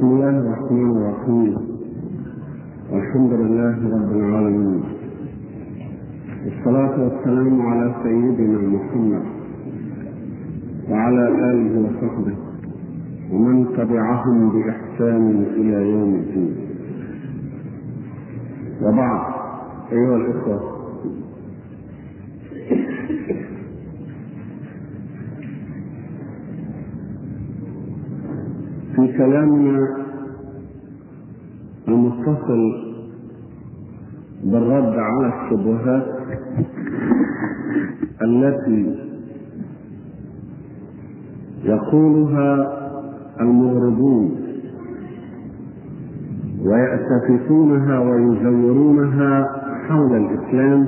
بسم الله الرحمن الرحيم والحمد لله رب العالمين والصلاة والسلام على سيدنا محمد وعلى آله وصحبه ومن تبعهم بإحسان إلى يوم الدين وبعد أيها الإخوة في كلامنا المتصل بالرد على الشبهات التي يقولها المغرضون ويأتفتونها ويزورونها حول الإسلام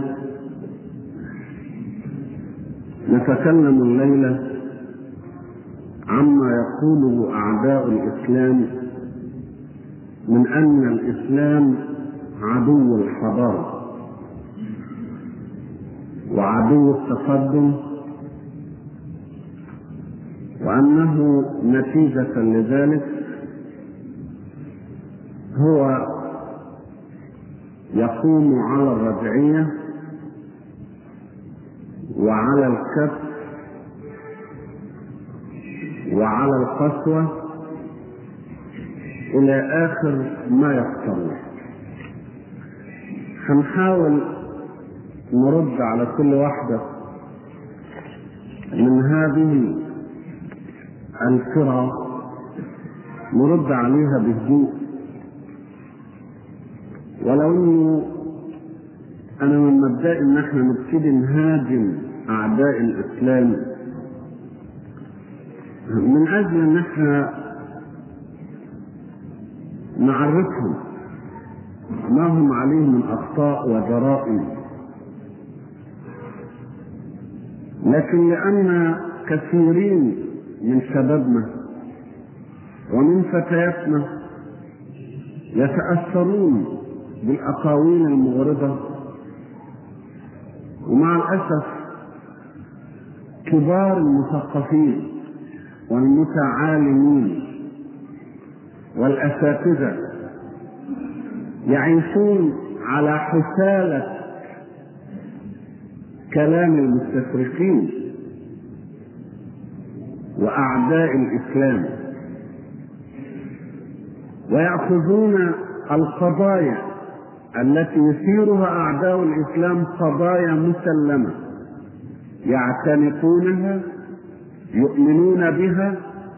نتكلم الليلة عما يقوله أعداء الإسلام من أن الإسلام عدو الحضارة وعدو التقدم وأنه نتيجة لذلك هو يقوم على الرجعية وعلى الكف وعلى القسوة إلى آخر ما يقتضي هنحاول نرد على كل واحدة من هذه الفرع نرد عليها بهدوء ولو انه انا من مبدئي ان احنا نبتدي نهاجم اعداء الاسلام من اجل ان احنا نعرفهم ما هم عليه من اخطاء وجرائم لكن لان كثيرين من شبابنا ومن فتياتنا يتاثرون بالاقاويل المغرضه ومع الاسف كبار المثقفين والمتعالمين والاساتذه يعيشون على حساله كلام المستشرقين واعداء الاسلام وياخذون القضايا التي يثيرها اعداء الاسلام قضايا مسلمه يعتنقونها يؤمنون بها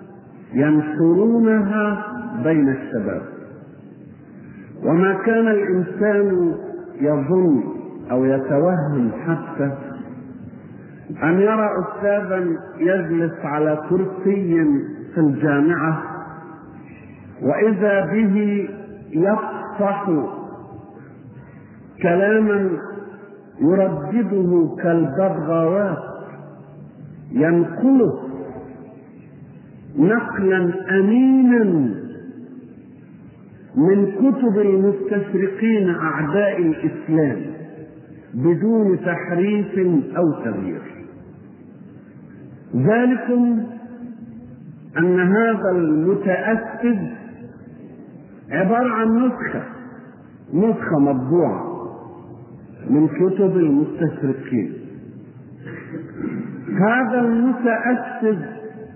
ينشرونها بين الشباب وما كان الانسان يظن او يتوهم حتى ان يرى استاذا يجلس على كرسي في الجامعه واذا به يفصح كلاما يردده كالببغاوات ينقله نقلا امينا من كتب المستشرقين اعداء الاسلام بدون تحريف او تغيير ذلكم ان هذا المتاسد عباره عن نسخه نسخه مطبوعه من كتب المستشرقين هذا المتاسد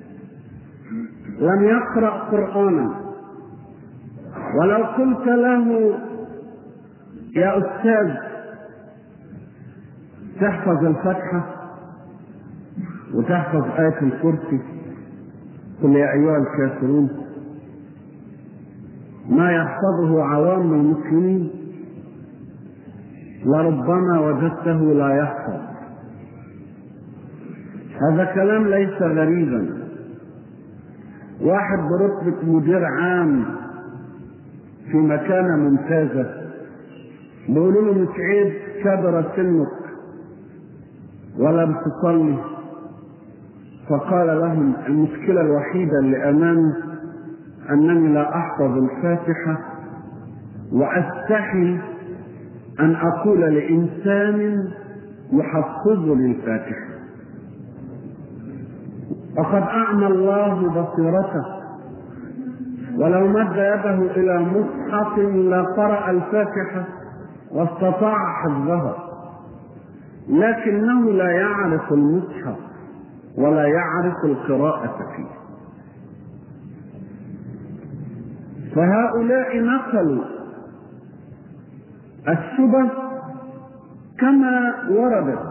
لم يقرا قرانا ولو قلت له يا استاذ تحفظ الفتحه وتحفظ آية الكرسي قل يا أيها الكافرون ما يحفظه عوام المسلمين لربما وجدته لا يحفظ هذا كلام ليس غريبا واحد برتبة مدير عام في مكانة ممتازة بيقولوا له مش عيب كبر سنك ولم تصلي فقال لهم المشكلة الوحيدة اللي أمامي أنني لا أحفظ الفاتحة وأستحي أن أقول لإنسان يحفظني الفاتحة وقد أعمى الله بصيرته ولو مد يده إلى مصحف لقرأ الفاتحة واستطاع حفظها لكنه لا يعرف المصحف ولا يعرف القراءة فيه فهؤلاء نقلوا الشبه كما وردت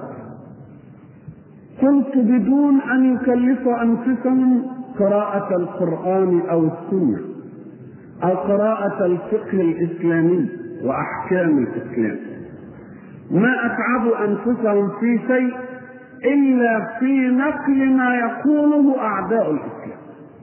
قلت بدون أن يكلفوا أنفسهم قراءة القرآن أو السنة أو قراءة الفقه الإسلامي وأحكام الإسلام ما أتعبوا أنفسهم في شيء إلا في نقل ما يقوله أعداء الإسلام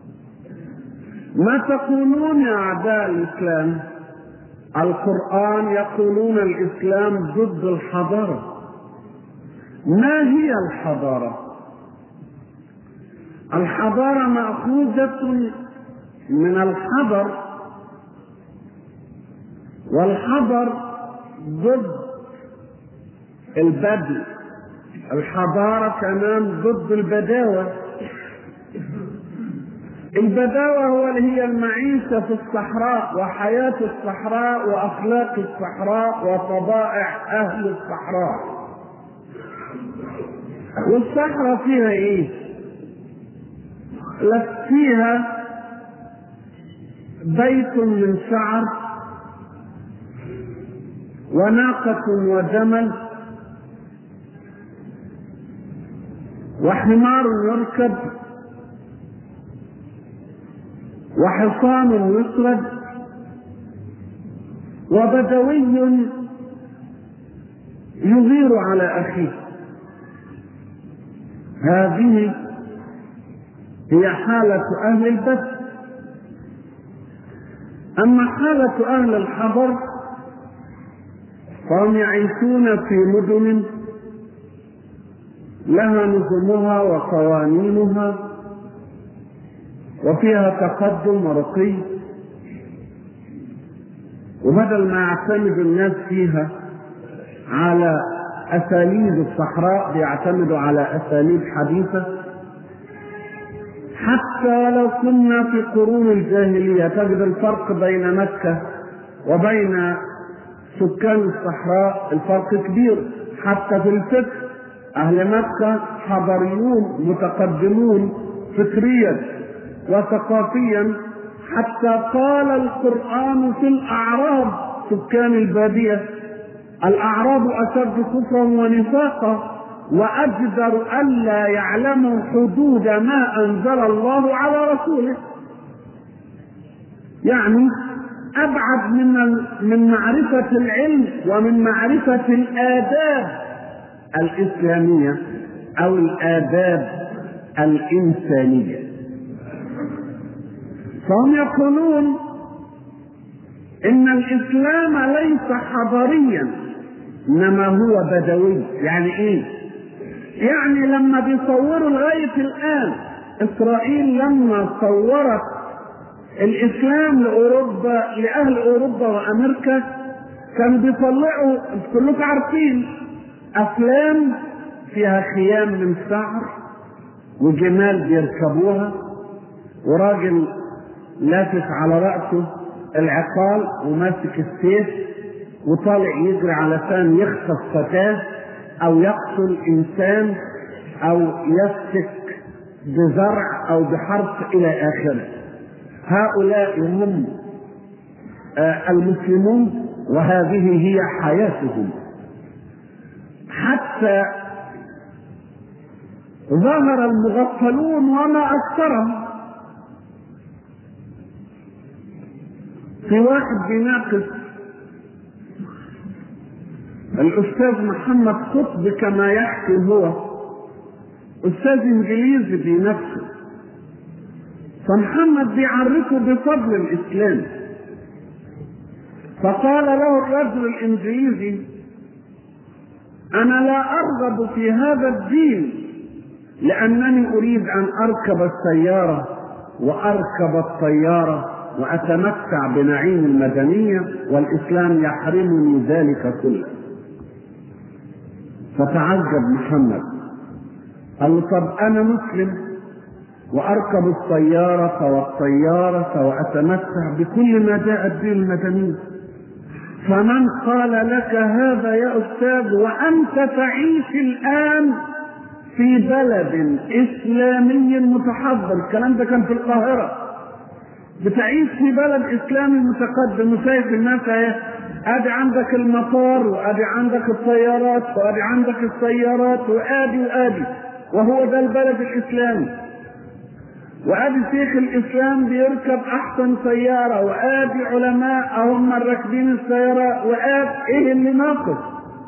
ما تقولون يا أعداء الإسلام القرآن يقولون الإسلام ضد الحضارة ما هي الحضارة الحضارة مأخوذة من الحضر والحضر ضد البدو الحضارة كمان ضد البداوة البداوة هو اللي هي المعيشة في الصحراء وحياة الصحراء وأخلاق الصحراء وطبائع أهل الصحراء والصحراء فيها إيه؟ لك فيها بيت من شعر وناقة وجمل وحمار يركب وحصان يسرد وبدوي يغير على اخيه هذه هي حالة أهل البث أما حالة أهل الحضر فهم يعيشون في مدن لها نظمها وقوانينها وفيها تقدم ورقي وبدل ما يعتمد الناس فيها على اساليب الصحراء بيعتمدوا على اساليب حديثه حتى لو كنا في قرون الجاهليه تجد الفرق بين مكه وبين سكان الصحراء الفرق كبير حتى في الفكر اهل مكه حضريون متقدمون فكريا وثقافيا حتى قال القرآن في الأعراب سكان البادية الأعراب أشد كفرا ونفاقا وأجدر ألا يعلموا حدود ما أنزل الله على رسوله يعني أبعد من من معرفة العلم ومن معرفة الآداب الإسلامية أو الآداب الإنسانية فهم يقولون ان الاسلام ليس حضاريا انما هو بدوي يعني ايه يعني لما بيصوروا لغايه الان اسرائيل لما صورت الاسلام لاوروبا لاهل اوروبا وامريكا كانوا بيطلعوا كلكم عارفين افلام فيها خيام من شعر وجمال بيركبوها وراجل لافف على رأسه العقال وماسك السيف وطالع يجري علشان يخطف فتاة أو يقتل إنسان أو يسفك بزرع أو بحرف إلى آخره هؤلاء هم المسلمون وهذه هي حياتهم حتى ظهر المغفلون وما أكثرهم في واحد بيناقش الأستاذ محمد قطب كما يحكي هو أستاذ إنجليزي بنفسه فمحمد بيعرفه بفضل الإسلام فقال له الرجل الإنجليزي أنا لا أرغب في هذا الدين لأنني أريد أن أركب السيارة وأركب الطيارة وأتمتع بنعيم المدنية والإسلام يحرمني ذلك كله فتعجب محمد قال له طب أنا مسلم واركب السياره والطياره واتمتع بكل ما جاءت به المدنيه فمن قال لك هذا يا استاذ وانت تعيش الان في بلد اسلامي متحضر الكلام ده كان في القاهره بتعيش في بلد اسلامي متقدم وشايف الناس اهي ادي عندك المطار وادي عندك الطيارات وادي عندك السيارات وادي وادي وهو ده البلد الاسلامي وادي شيخ الاسلام بيركب احسن سياره وادي علماء هم راكبين السياره وادي ايه اللي ناقص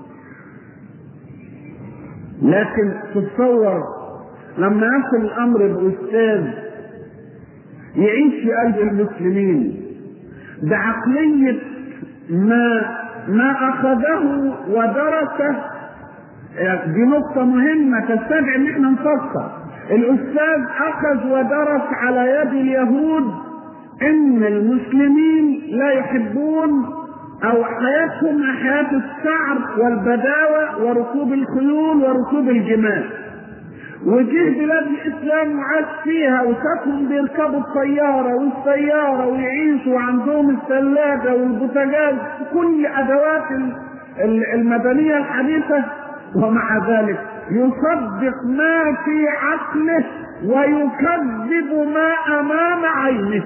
لكن تتصور لما يصل الامر باستاذ يعيش في قلب المسلمين بعقليه ما ما اخذه ودرسه دي نقطة مهمة تستدعي ان احنا نفسر الاستاذ اخذ ودرس على يد اليهود ان المسلمين لا يحبون او حياتهم حياة السعر والبداوة وركوب الخيول وركوب الجمال وجه بلاد الاسلام وعاش فيها وشافهم بيركبوا الطياره والسياره ويعيشوا عندهم الثلاجه والبوتاجاز كل ادوات المدنيه الحديثه ومع ذلك يصدق ما في عقله ويكذب ما امام عينه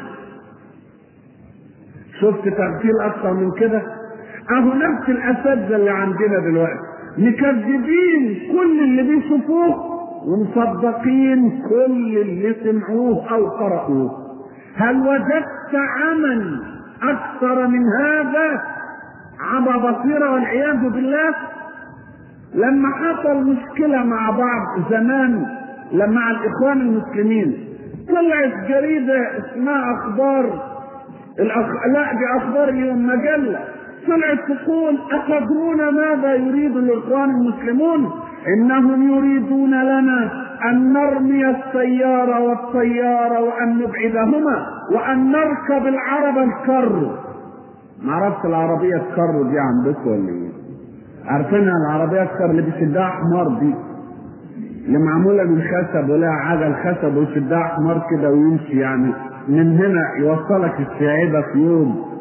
شفت تغفيل اكثر من كده اهو نفس الاساتذه اللي عندنا دلوقتي مكذبين كل اللي بيشوفوه ومصدقين كل اللي سمعوه او قرأوه هل وجدت عمل اكثر من هذا عبى بصيره والعياذ بالله لما حصل مشكله مع بعض زمان لما مع الاخوان المسلمين طلعت جريده اسمها اخبار الأخ... لا دي اخبار اليوم مجله طلعت تقول اتدرون ماذا يريد الاخوان المسلمون انهم يريدون لنا ان نرمي السياره والطياره وان نبعدهما وان نركب العرب الكر ما عرفت العربيه الكر دي عندكم ولا ايه؟ عارفينها العربيه الكر اللي بيشدها حمار دي اللي معموله من خشب ولها عجل خشب ويشدها حمار كده ويمشي يعني من هنا يوصلك السعيده في يوم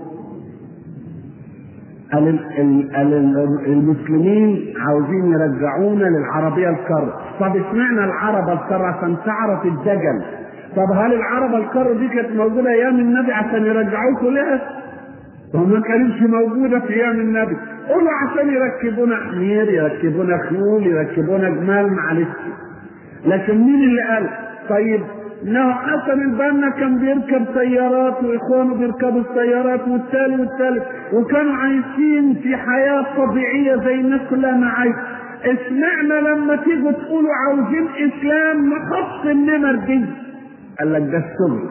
قال المسلمين عاوزين يرجعونا للعربية الكر طب اشمعنى العربة الكر عشان تعرف الدجل طب هل العربة الكر دي كانت موجودة أيام النبي عشان يرجعوكم لها؟ وما كانتش موجودة في أيام النبي قولوا عشان يركبونا حمير يركبونا خيول يركبونا جمال معلش لكن مين اللي قال طيب انه حسن البنا كان بيركب سيارات واخوانه بيركبوا السيارات والتالي والتالي وكانوا عايشين في حياه طبيعيه زي الناس كلها ما عايش اشمعنى لما تيجوا تقولوا عاوزين اسلام نحط النمر دي قال لك ده الشغل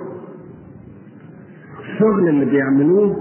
الشغل اللي بيعملوه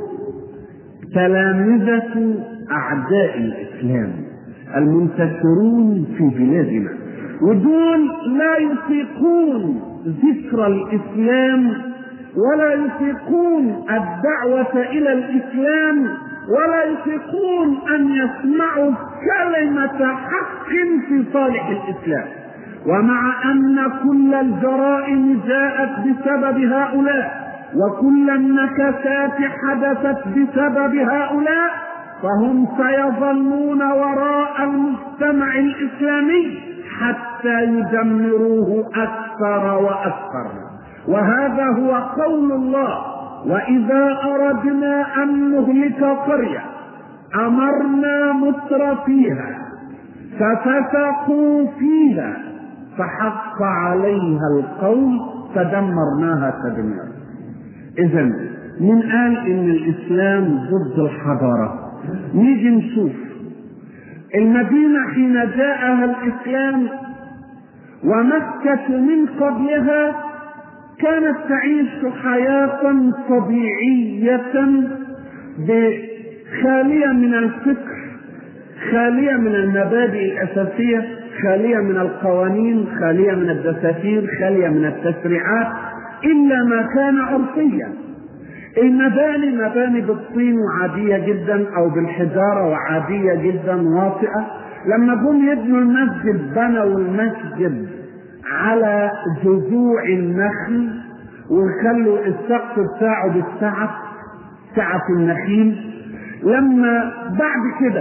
تلامذة أعداء الإسلام المنتشرون في بلادنا ودول لا يطيقون ذكر الاسلام ولا يطيقون الدعوه الى الاسلام ولا يطيقون ان يسمعوا كلمه حق في صالح الاسلام ومع ان كل الجرائم جاءت بسبب هؤلاء وكل النكسات حدثت بسبب هؤلاء فهم سيظلون وراء المجتمع الاسلامي حتى يدمروه اكثر واكثر وهذا هو قول الله واذا اردنا ان نهلك قريه امرنا متر فيها ففسقوا فيها فحق عليها القول فدمرناها تدميرا اذا من قال ان الاسلام ضد الحضاره نيجي نشوف المدينة حين جاءها الإسلام ومكة من قبلها كانت تعيش حياة طبيعية خالية من الفكر خالية من المبادئ الأساسية خالية من القوانين خالية من الدساتير خالية من التشريعات إلا ما كان عرفيا المباني مباني بالطين وعادية جدا أو بالحجارة وعادية جدا واطئة لما جم يبنوا المسجد بنوا المسجد على جذوع النخل ويخلوا السقف بتاعه بالسعف سعف النخيل لما بعد كده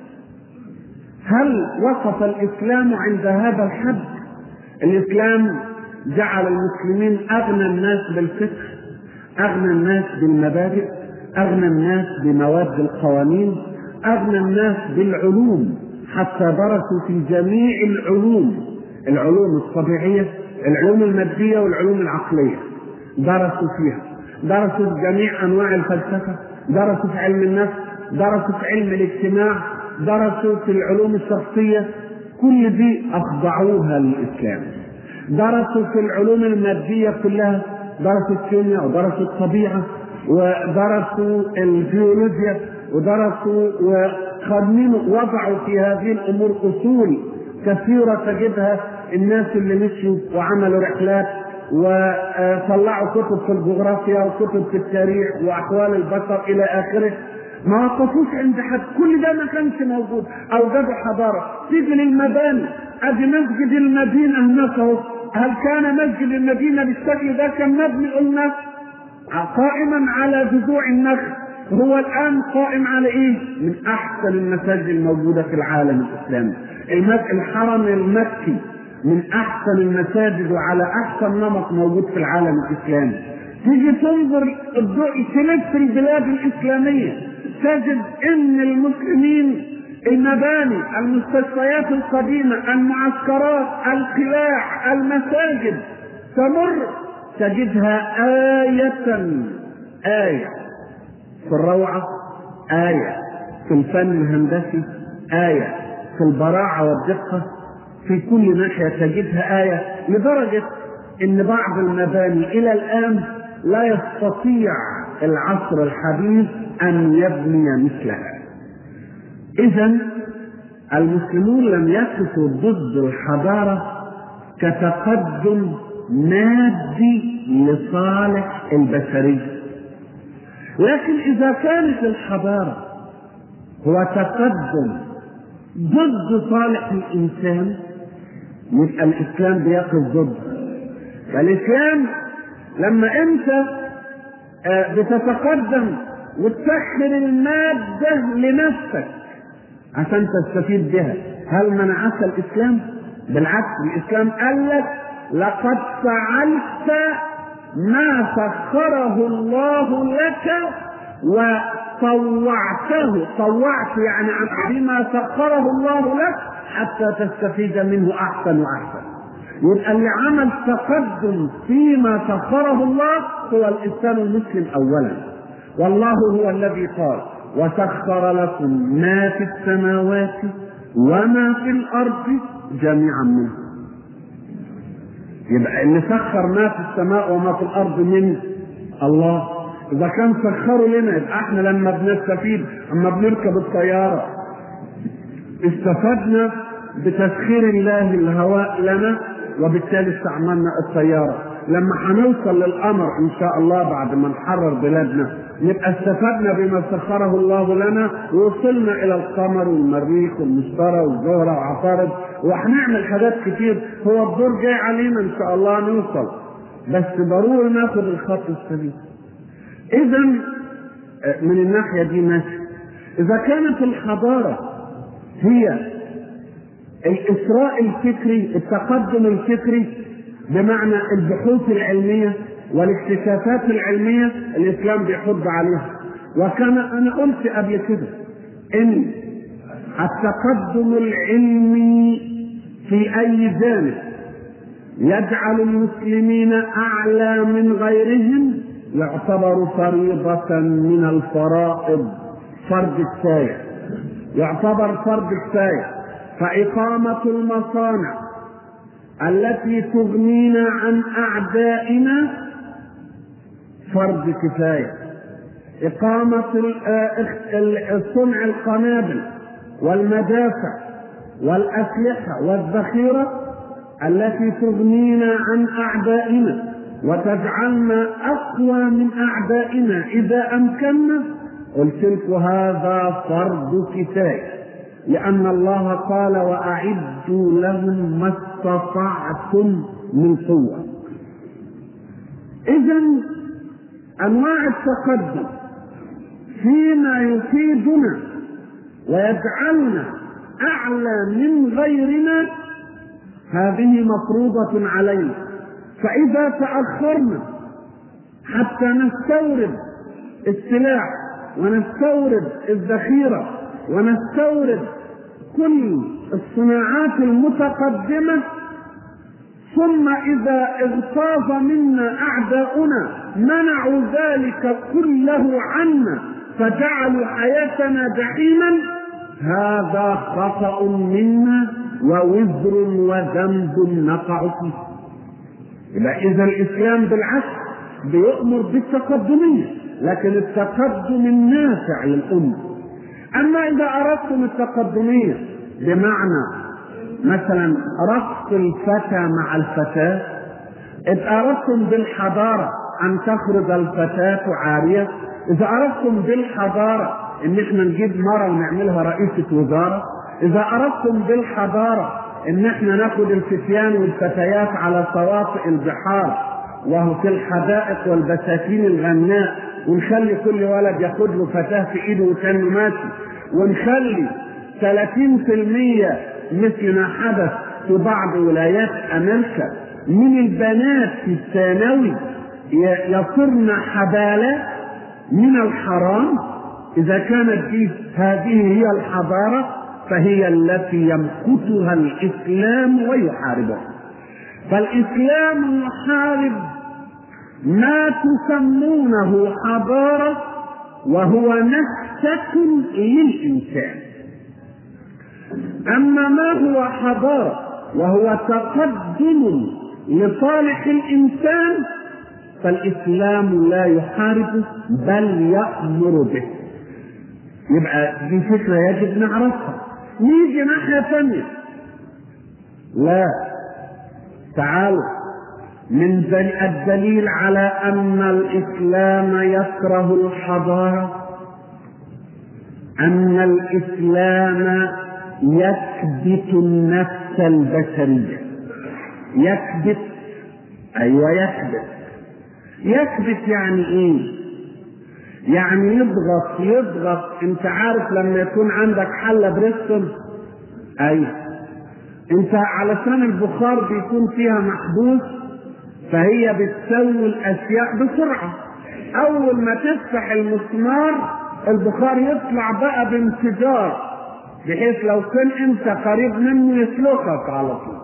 هل وصف الاسلام عند هذا الحد الاسلام جعل المسلمين اغنى الناس بالفكر اغنى الناس بالمبادئ اغنى الناس بمواد القوانين اغنى الناس بالعلوم حتى درسوا في جميع العلوم العلوم الطبيعيه العلوم الماديه والعلوم العقليه درسوا فيها درسوا في جميع انواع الفلسفه درسوا في علم النفس درسوا في علم الاجتماع درسوا في العلوم الشخصيه كل دي اخضعوها للاسلام درسوا في العلوم الماديه كلها درسوا الكيمياء ودرسوا الطبيعه ودرسوا الجيولوجيا ودرسوا وقدموا وضعوا في هذه الامور اصول كثيره تجدها الناس اللي مشوا وعملوا رحلات وطلعوا كتب في الجغرافيا وكتب في التاريخ واحوال البشر الى اخره ما وقفوش عند حد كل ده ما كانش موجود اوجدوا حضاره تيجي للمباني ادي مسجد المدينه هناك اهو هل كان مسجد المدينه بالشكل ده كان مبني قلنا قائما على جذوع النخل هو الان قائم على ايه؟ من احسن المساجد الموجوده في العالم الاسلامي الحرم المكي من احسن المساجد وعلى احسن نمط موجود في العالم الاسلامي تيجي تنظر الضوء تلف البلاد الاسلاميه تجد ان المسلمين المباني المستشفيات القديمه المعسكرات القلاع المساجد تمر تجدها آية آية في الروعة آية في الفن الهندسي آية في البراعة والدقة في كل ناحية تجدها آية لدرجة إن بعض المباني إلى الآن لا يستطيع العصر الحديث أن يبني مثلها. إذا المسلمون لم يقفوا ضد الحضارة كتقدم مادي لصالح البشرية. لكن إذا كانت الحضارة هو تقدم ضد صالح الإنسان يبقى الاسلام بيقف ضده فالاسلام لما انت بتتقدم وتسخر المادة لنفسك عشان تستفيد بها هل منعك الاسلام؟ بالعكس الاسلام قال لك لقد فعلت ما سخره الله لك وطوعته طوعت يعني بما سخره الله لك حتى تستفيد منه احسن واحسن يبقى اللي عمل تقدم فيما سخره الله هو الانسان المسلم اولا والله هو الذي قال وسخر لكم ما في السماوات وما في الارض جميعا منه يبقى اللي سخر ما في السماء وما في الارض من الله اذا كان سخروا لنا يبقى احنا لما بنستفيد اما بنركب الطياره استفدنا بتسخير الله الهواء لنا وبالتالي استعملنا الطيارة لما هنوصل للقمر ان شاء الله بعد ما نحرر بلادنا نبقى استفدنا بما سخره الله لنا ووصلنا الى القمر والمريخ والمشتري والزهرة وعطارد وهنعمل حاجات كتير هو الدور جاي علينا ان شاء الله نوصل بس ضروري ناخد الخط السليم اذا من الناحية دي ماشي اذا كانت الحضارة هي الإسراء الفكري التقدم الفكري بمعنى البحوث العلمية والاكتشافات العلمية الإسلام بيحض عليها وكان أنا قلت قبل كده إن التقدم العلمي في أي جانب يجعل المسلمين أعلى من غيرهم يعتبر فريضة من الفرائض فرض كفاية يعتبر فرض كفاية فإقامة المصانع التي تغنينا عن أعدائنا فرض كفاية إقامة صنع القنابل والمدافع والأسلحة والذخيرة التي تغنينا عن أعدائنا وتجعلنا أقوى من أعدائنا إذا أمكننا قلت لكم هذا فرض كفاية لأن الله قال وأعدوا لهم ما استطعتم من قوة إذا أنواع التقدم فيما يفيدنا ويجعلنا أعلى من غيرنا هذه مفروضة علينا فإذا تأخرنا حتى نستورد السلاح ونستورد الذخيرة ونستورد كل الصناعات المتقدمة ثم إذا اغتاظ منا أعداؤنا منعوا ذلك كله عنا فجعلوا حياتنا جحيما هذا خطأ منا ووزر وذنب نقع فيه يبقى إذا الإسلام بالعكس بيؤمر بالتقدمية لكن التقدم النافع للأمة أما إذا أردتم التقدمية بمعنى مثلا رقص الفتى مع الفتاة إذا أردتم بالحضارة أن تخرج الفتاة عارية إذا أردتم بالحضارة إن إحنا نجيب مرة ونعملها رئيسة وزارة إذا أردتم بالحضارة إن إحنا ناخد الفتيان والفتيات على شواطئ البحار وهو في الحدائق والبساتين الغناء ونخلي كل ولد ياخد له فتاة في إيده وكان ماشي ونخلي 30% مثل ما حدث في بعض ولايات أمريكا من البنات في الثانوي يصرن حبالة من الحرام إذا كانت دي هذه هي الحضارة فهي التي يمقتها الإسلام ويحاربها فالإسلام يحارب ما تسمونه حضارة وهو نفسة للإنسان أما ما هو حضارة وهو تقدم لصالح الإنسان فالإسلام لا يحاربه بل يأمر به يبقى دي فكرة يجب نعرفها نيجي ناحية ثانية لا تعالوا من الدليل على أن الإسلام يكره الحضارة أن الإسلام يكبت النفس البشرية يكبت أيوة يكبت يكبت يعني إيه؟ يعني يضغط يضغط انت عارف لما يكون عندك حله بريستون ايوه انت علشان البخار بيكون فيها محبوس فهي بتسوي الاشياء بسرعه اول ما تفتح المسمار البخار يطلع بقى بانفجار بحيث لو كان انت قريب منه يسلخك على طول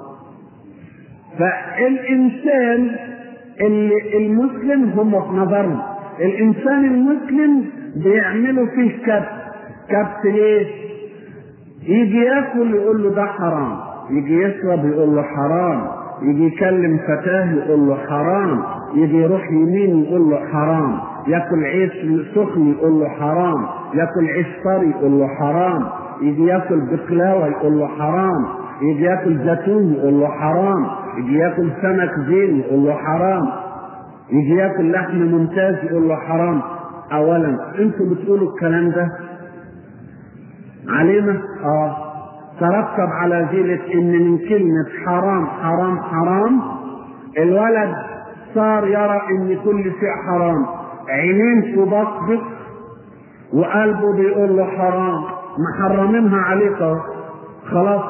فالانسان اللي المسلم هم في نظرنا الانسان المسلم بيعملوا فيه كبت كبت ليه يجي ياكل يقول له ده حرام يجي يشرب يقول له حرام يجي يكلم فتاه يقول له حرام يجي يروح يمين يقول له حرام ياكل عيش سخن يقول له حرام ياكل عيش طري يقول له حرام يجي ياكل بقلاوه يقول له حرام يجي ياكل زيتون يقول له حرام يجي ياكل سمك زين يقول له حرام يجي ياكل لحم ممتاز يقول له حرام اولا انتوا بتقولوا الكلام ده علينا اه ترتب على ذلك ان من كلمة حرام حرام حرام الولد صار يرى ان كل شيء حرام عينين تبصبص وقلبه بيقول له حرام محرمينها عليك اهو خلاص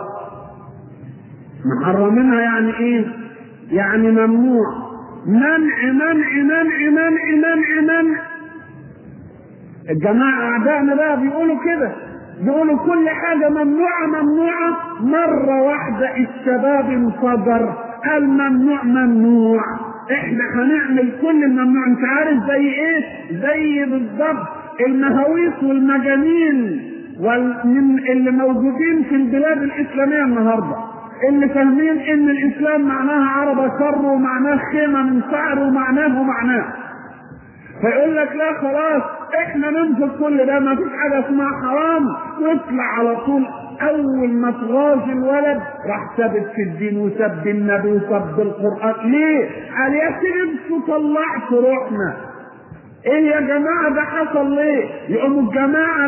محرمينها يعني ايه يعني ممنوع منع منع منع منع منع منع الجماعة أعدائنا بقى بيقولوا كده بيقولوا كل حاجة ممنوعة ممنوعة مرة واحدة الشباب انفجر قال ممنوع ممنوع احنا هنعمل كل الممنوع انت عارف زي ايه زي بالظبط المهاويس والمجانين والمن اللي موجودين في البلاد الاسلاميه النهارده اللي فاهمين ان الاسلام معناها عربه شر ومعناه خيمه من شعر ومعناه ومعناه فيقول لك لا خلاص احنا ننفذ كل ده ما فيش حاجه اسمها حرام واطلع على طول اول ما تغاظ الولد راح ثابت في الدين وسب النبي وسب القران ليه؟ قال يا سيدي انتوا طلعتوا روحنا ايه يا جماعه ده حصل ليه؟ يقوموا الجماعه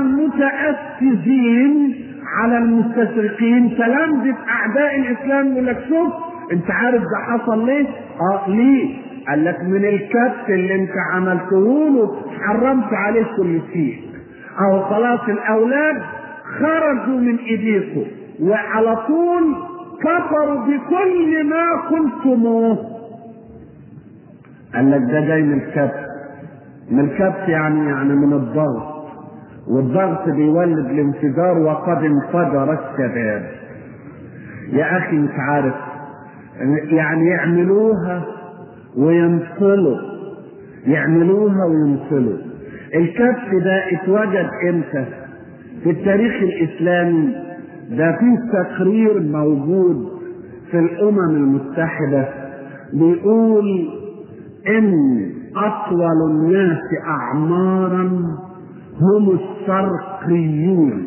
المتاسسين على المستشرقين تلامذه اعداء الاسلام يقول لك شوف انت عارف ده حصل ليه؟ اه ليه؟ قال لك من الكبت اللي انت عملته له حرمت عليه كل شيء او خلاص الاولاد خرجوا من ايديكم وعلى طول كفروا بكل ما قلتموه قال لك ده جاي من الكبت من الكبت يعني يعني من الضغط والضغط بيولد الانفجار وقد انفجر الشباب يا اخي مش عارف يعني يعملوها وينصلوا يعملوها وينصلوا الكبت ده اتوجد امتى في التاريخ الاسلامي ده في تقرير موجود في الامم المتحده بيقول ان اطول الناس اعمارا هم الشرقيون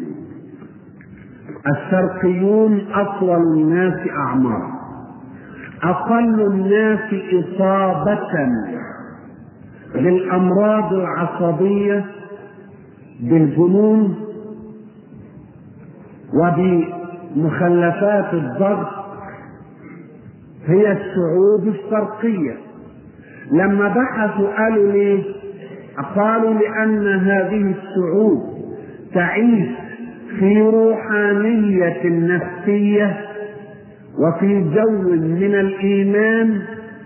الشرقيون اطول الناس اعمارا اقل الناس اصابه بالامراض العصبيه بالجنون وبمخلفات الضغط هي الشعوب الشرقيه لما بحثوا قالوا ليه قالوا لان هذه الشعوب تعيش في روحانيه نفسيه وفي جو من الايمان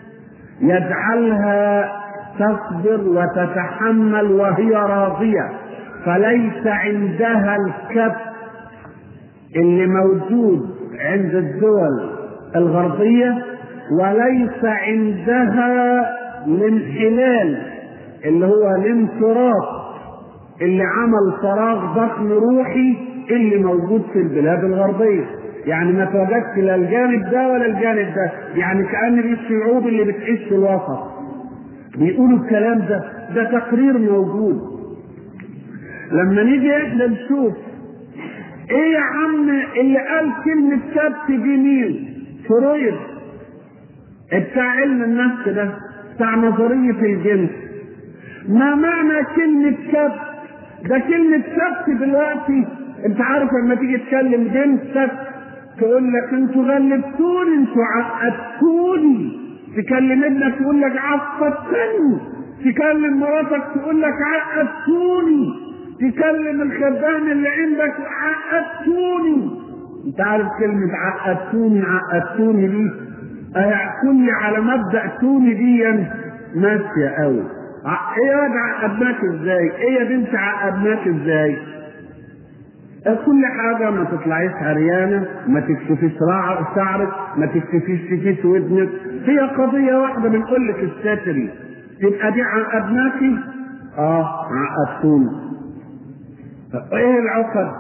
يجعلها تصبر وتتحمل وهي راضيه فليس عندها الكبت اللي موجود عند الدول الغربيه وليس عندها الانحلال اللي هو الانصراف اللي عمل فراغ ضخم روحي اللي موجود في البلاد الغربيه يعني ما توجدش لا الجانب ده ولا الجانب ده يعني كأن دي الشعوب اللي بتعيش في الوسط بيقولوا الكلام ده ده تقرير موجود لما نيجي احنا نشوف ايه يا عم اللي قال كلمة كبت دي مين؟ فرويد بتاع علم النفس ده بتاع نظرية الجنس ما معنى كلمة كبت؟ ده كلمة كبت دلوقتي انت عارف لما تيجي تكلم جنسك تقول لك انتوا غلبتوني انتوا عقدتوني تكلم ابنك تقول لك عقدتني تكلم مراتك تقول لك عقدتوني تكلم الخدام اللي عندك عقدتوني انت عارف كلمة عقدتوني عقدتوني دي هيحكمني على مبدأ توني دي ماشية قوي ايه يا واد عقدناك ازاي؟ ايه يا بنت عقدناك ازاي؟ كل حاجة ما تطلعيش عريانة ما تكشفيش شعرك ما تكشفيش تكيس ودنك هي قضية واحدة بنقول لك استتري تبقى دي عقدناكي اه عقدتوني ايه العقد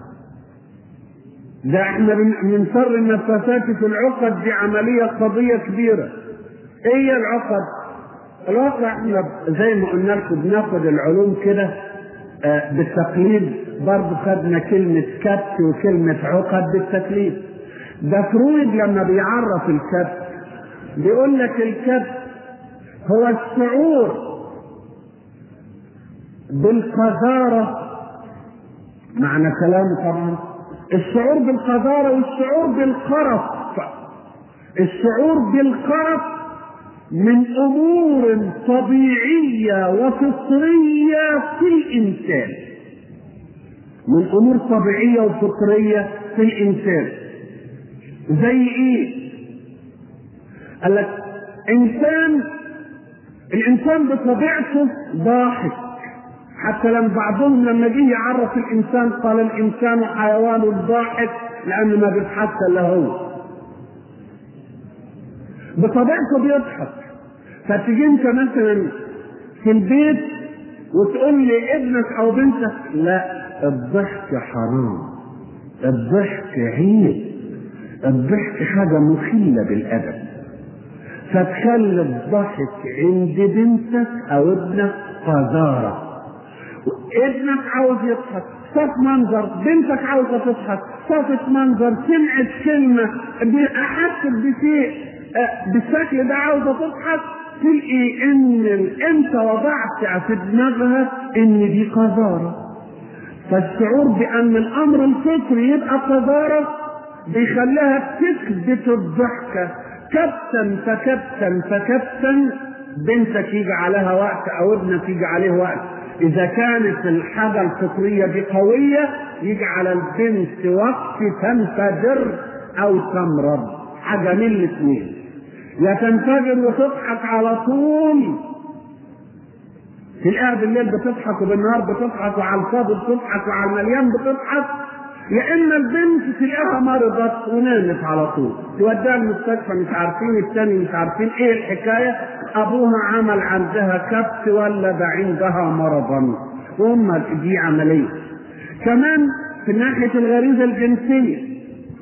ده احنا بنفر النفاسات في العقد دي عملية قضية كبيرة ايه هي العقد الواقع احنا زي ما قلنا لكم بناخد العلوم كده آه بالتقليد برضه خدنا كلمة كبت وكلمة عقد بالتكليف ده فرويد لما بيعرف الكبت بيقول لك الكبت هو الشعور بالقذارة معنى كلامه طبعا الشعور بالقذارة والشعور بالقرف الشعور بالقرف من امور طبيعيه وفطريه في الانسان من امور طبيعيه وفطريه في الانسان زي ايه قال لك انسان الانسان بطبيعته ضاحك حتى لما بعضهم لما جه يعرف الانسان قال الانسان حيوان ضاحك لانه ما بيضحكش الا هو بطبيعته بيضحك فتيجي انت مثلا في البيت وتقول لي ابنك او بنتك لا الضحك حرام الضحك عيب الضحك حاجة مخلة بالأدب فتخلي الضحك عند بنتك أو ابنك قذارة ابنك عاوز يضحك شاف منظر بنتك عاوزة تضحك شافت منظر سمعت كلمة أحست بشيء بالشكل ده عاوزة تضحك تلقي ان انت وضعت في دماغها ان دي قذارة فالشعور بان الامر الفطري يبقى قذارة بيخليها تثبت الضحكة كبتا فكبتا فكبتا بنتك يجي عليها وقت او ابنك يجي عليه وقت اذا كانت الحاجة الفطرية دي قوية يجي على البنت وقت تنفجر او تمرض حاجة من الاثنين يا تنفجر وتضحك على طول تلاقيها بالليل بتضحك وبالنهار بتضحك وعلى الفاضي بتضحك وعلى المليان بتضحك يا اما البنت تلاقيها مرضت ونامت على طول توديها المستشفى مش عارفين التاني مش عارفين ايه الحكايه ابوها عمل عندها كبت ولا ده عندها مرضا ثم دي عمليه كمان في ناحيه الغريزه الجنسيه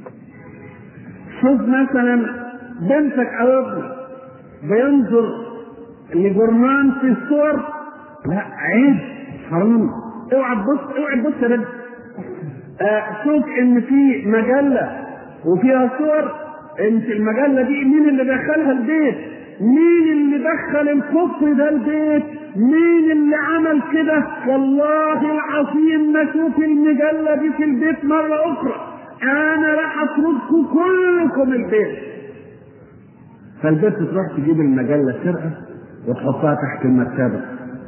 شوف مثلا بنتك او ابنك بينظر لجرنان في الصور لا عيب حرام اوعى تبص اوعى تبص يا بنت آه شوف ان في مجله وفيها صور انت المجله دي مين اللي دخلها البيت مين اللي دخل الكفر ده البيت مين اللي عمل كده والله العظيم ما اشوف المجله دي في البيت مره اخرى انا راح اطردكم كلكم البيت فالبنت تروح تجيب المجله سرقه وتحطها تحت المرتبه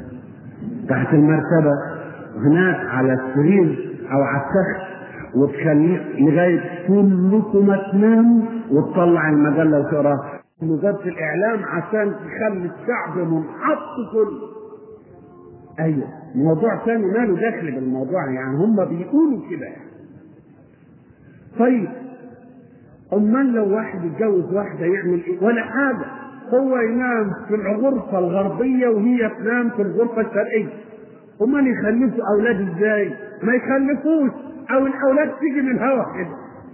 تحت المرتبة هناك على السرير أو على التخت وتخليه لغاية كلكم ما تناموا وتطلع المجلة وتقراها وزارة الإعلام عشان تخلي الشعب منحط كله أيوه موضوع ثاني ماله داخل بالموضوع يعني هم بيقولوا كده يعني. طيب أمال لو واحد اتجوز واحدة يعمل إيه؟ ولا حاجة هو ينام في الغرفة الغربية وهي تنام في الغرفة الشرقية امال يخلفوا اولاد ازاي؟ ما يخلفوش او الاولاد تيجي من الهوا كده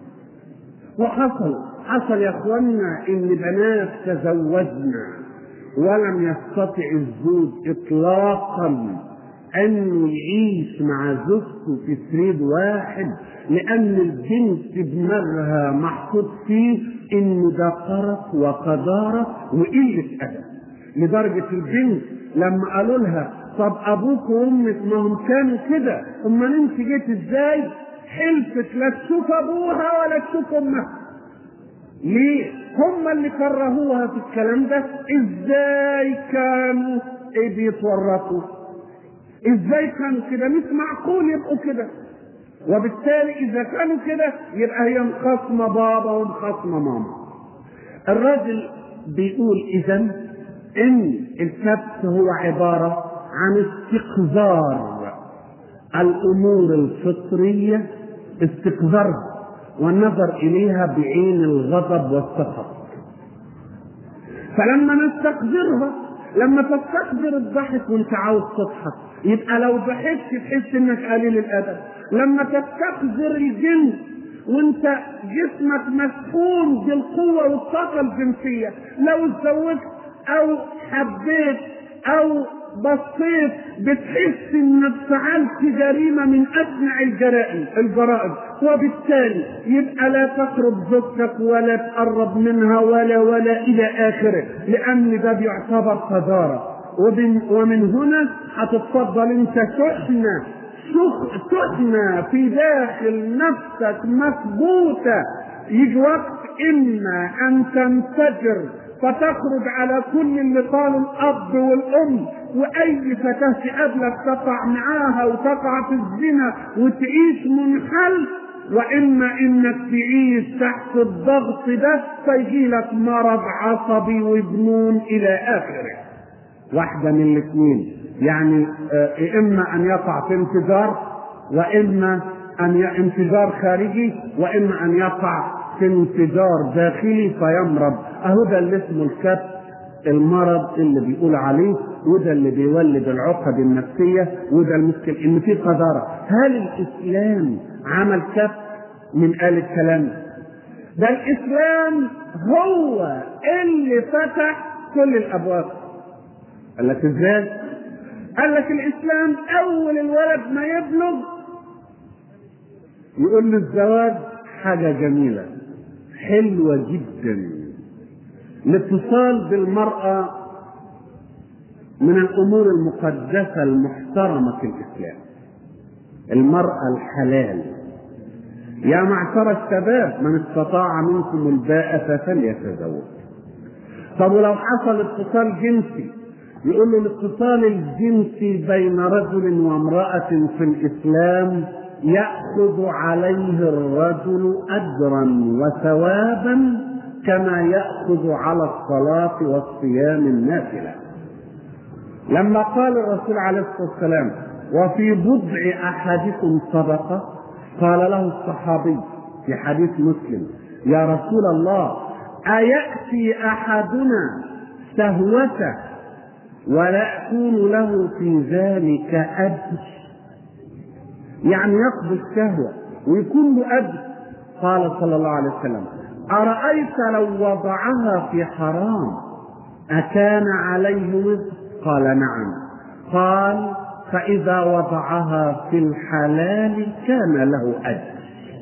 وحصل حصل يا اخوانا ان بنات تزوجنا ولم يستطع الزوج اطلاقا انه يعيش مع زوجته في سرير واحد لان البنت دماغها محطوط فيه ان ده قرف وقذاره وقله ادب لدرجه البنت لما قالوا لها طب ابوك وامك ما هم كانوا كده امال انت جيت ازاي حلفت لا تشوف ابوها ولا تشوف امها ليه هم اللي كرهوها في الكلام ده ازاي كانوا ايه بيتورطوا ازاي كانوا كده مش معقول يبقوا كده وبالتالي اذا كانوا كده يبقى هي مخاصمه بابا ومخاصمه ماما الراجل بيقول اذا ان الكبت هو عباره عن استقذار الامور الفطريه استقذارها والنظر اليها بعين الغضب والسخط فلما نستقذرها لما تستقذر الضحك وانت عاوز تضحك يبقى لو ضحكت تحس انك قليل الادب لما تستقذر الجنس وانت جسمك مسحون بالقوه والطاقه الجنسيه لو اتزوجت او حبيت او بصيت بتحس انك فعلت جريمه من ابنع الجرائم الجرائم وبالتالي يبقى لا تقرب زوجتك ولا تقرب منها ولا ولا الى اخره لان ده بيعتبر قذاره ومن, ومن هنا هتتفضل انت تحنى تحنى في داخل نفسك مثبوته يجي وقت اما ان تنفجر فتخرج على كل اللي قالوا الاب والام واي فتاه تقابلك تقع معاها وتقع في الزنا وتعيش منحل واما انك تعيش تحت الضغط ده فيجي لك مرض عصبي وجنون الى اخره واحده من الاثنين يعني اما ان يقع في انفجار واما ان انفجار خارجي واما ان يقع في انفجار داخلي فيمرض اهو ده اللي اسمه الكبت المرض اللي بيقول عليه وده اللي بيولد العقد النفسيه وده المشكل ان في قذاره هل الاسلام عمل كبت من قال الكلام ده الاسلام هو اللي فتح كل الابواب قال لك ازاي قال لك الاسلام اول الولد ما يبلغ يقول له الزواج حاجه جميله حلوه جدا الاتصال بالمراه من الامور المقدسه المحترمه في الاسلام المراه الحلال يا معشر الشباب من استطاع منكم الباءة فليتزوج طب ولو حصل اتصال جنسي يقول له الاتصال الجنسي بين رجل وامرأة في الإسلام يأخذ عليه الرجل أجرا وثوابا كما يأخذ على الصلاة والصيام النافلة لما قال الرسول عليه الصلاة والسلام وفي بضع أحدكم صدقة قال له الصحابي في حديث مسلم يا رسول الله أيأتي أحدنا سهوته ولا يكون له في ذلك أجر يعني يقضي الشهوة ويكون له أجر قال صلى الله عليه وسلم أرأيت لو وضعها في حرام أكان عليه وزر قال نعم قال فإذا وضعها في الحلال كان له أجر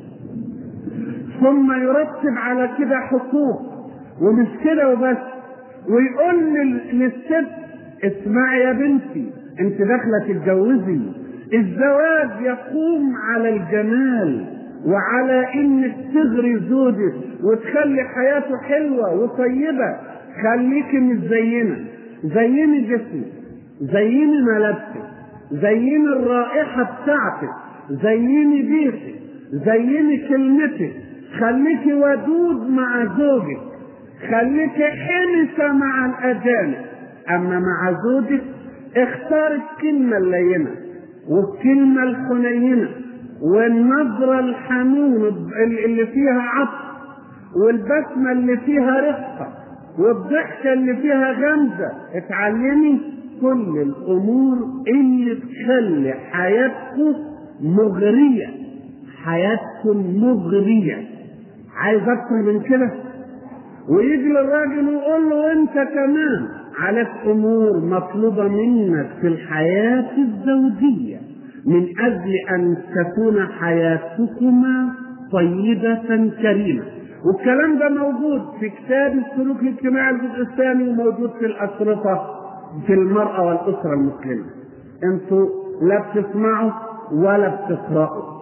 ثم يرتب على كده حقوق ومش كده وبس ويقول للست اسمعي يا بنتي انت داخله تتجوزي الزواج يقوم على الجمال وعلى انك تغري زوجك وتخلي حياته حلوه وطيبه خليكي متزينه زيني جسمك زيني ملابسك زيني الرائحه بتاعتك زيني بيتك زيني كلمتك خليكي ودود مع زوجك خليكي حنسه مع الاجانب اما مع زوجك اختار الكلمه اللينه والكلمه الحنينه والنظره الحنون اللي فيها عطف والبسمه اللي فيها رقه والضحكه اللي فيها غمزه اتعلمي كل الامور اللي تخلي حياتكم مغريه حياتكم مغريه عايز اكتر من كده ويجي للراجل ويقول له انت كمان عليك امور مطلوبه منك في الحياه الزوجيه من اجل ان تكون حياتكما طيبه كريمه والكلام ده موجود في كتاب السلوك الاجتماعي الجزء الثاني وموجود في الاشرطه في المراه والاسره المسلمه انتوا لا بتسمعوا ولا بتقرأوا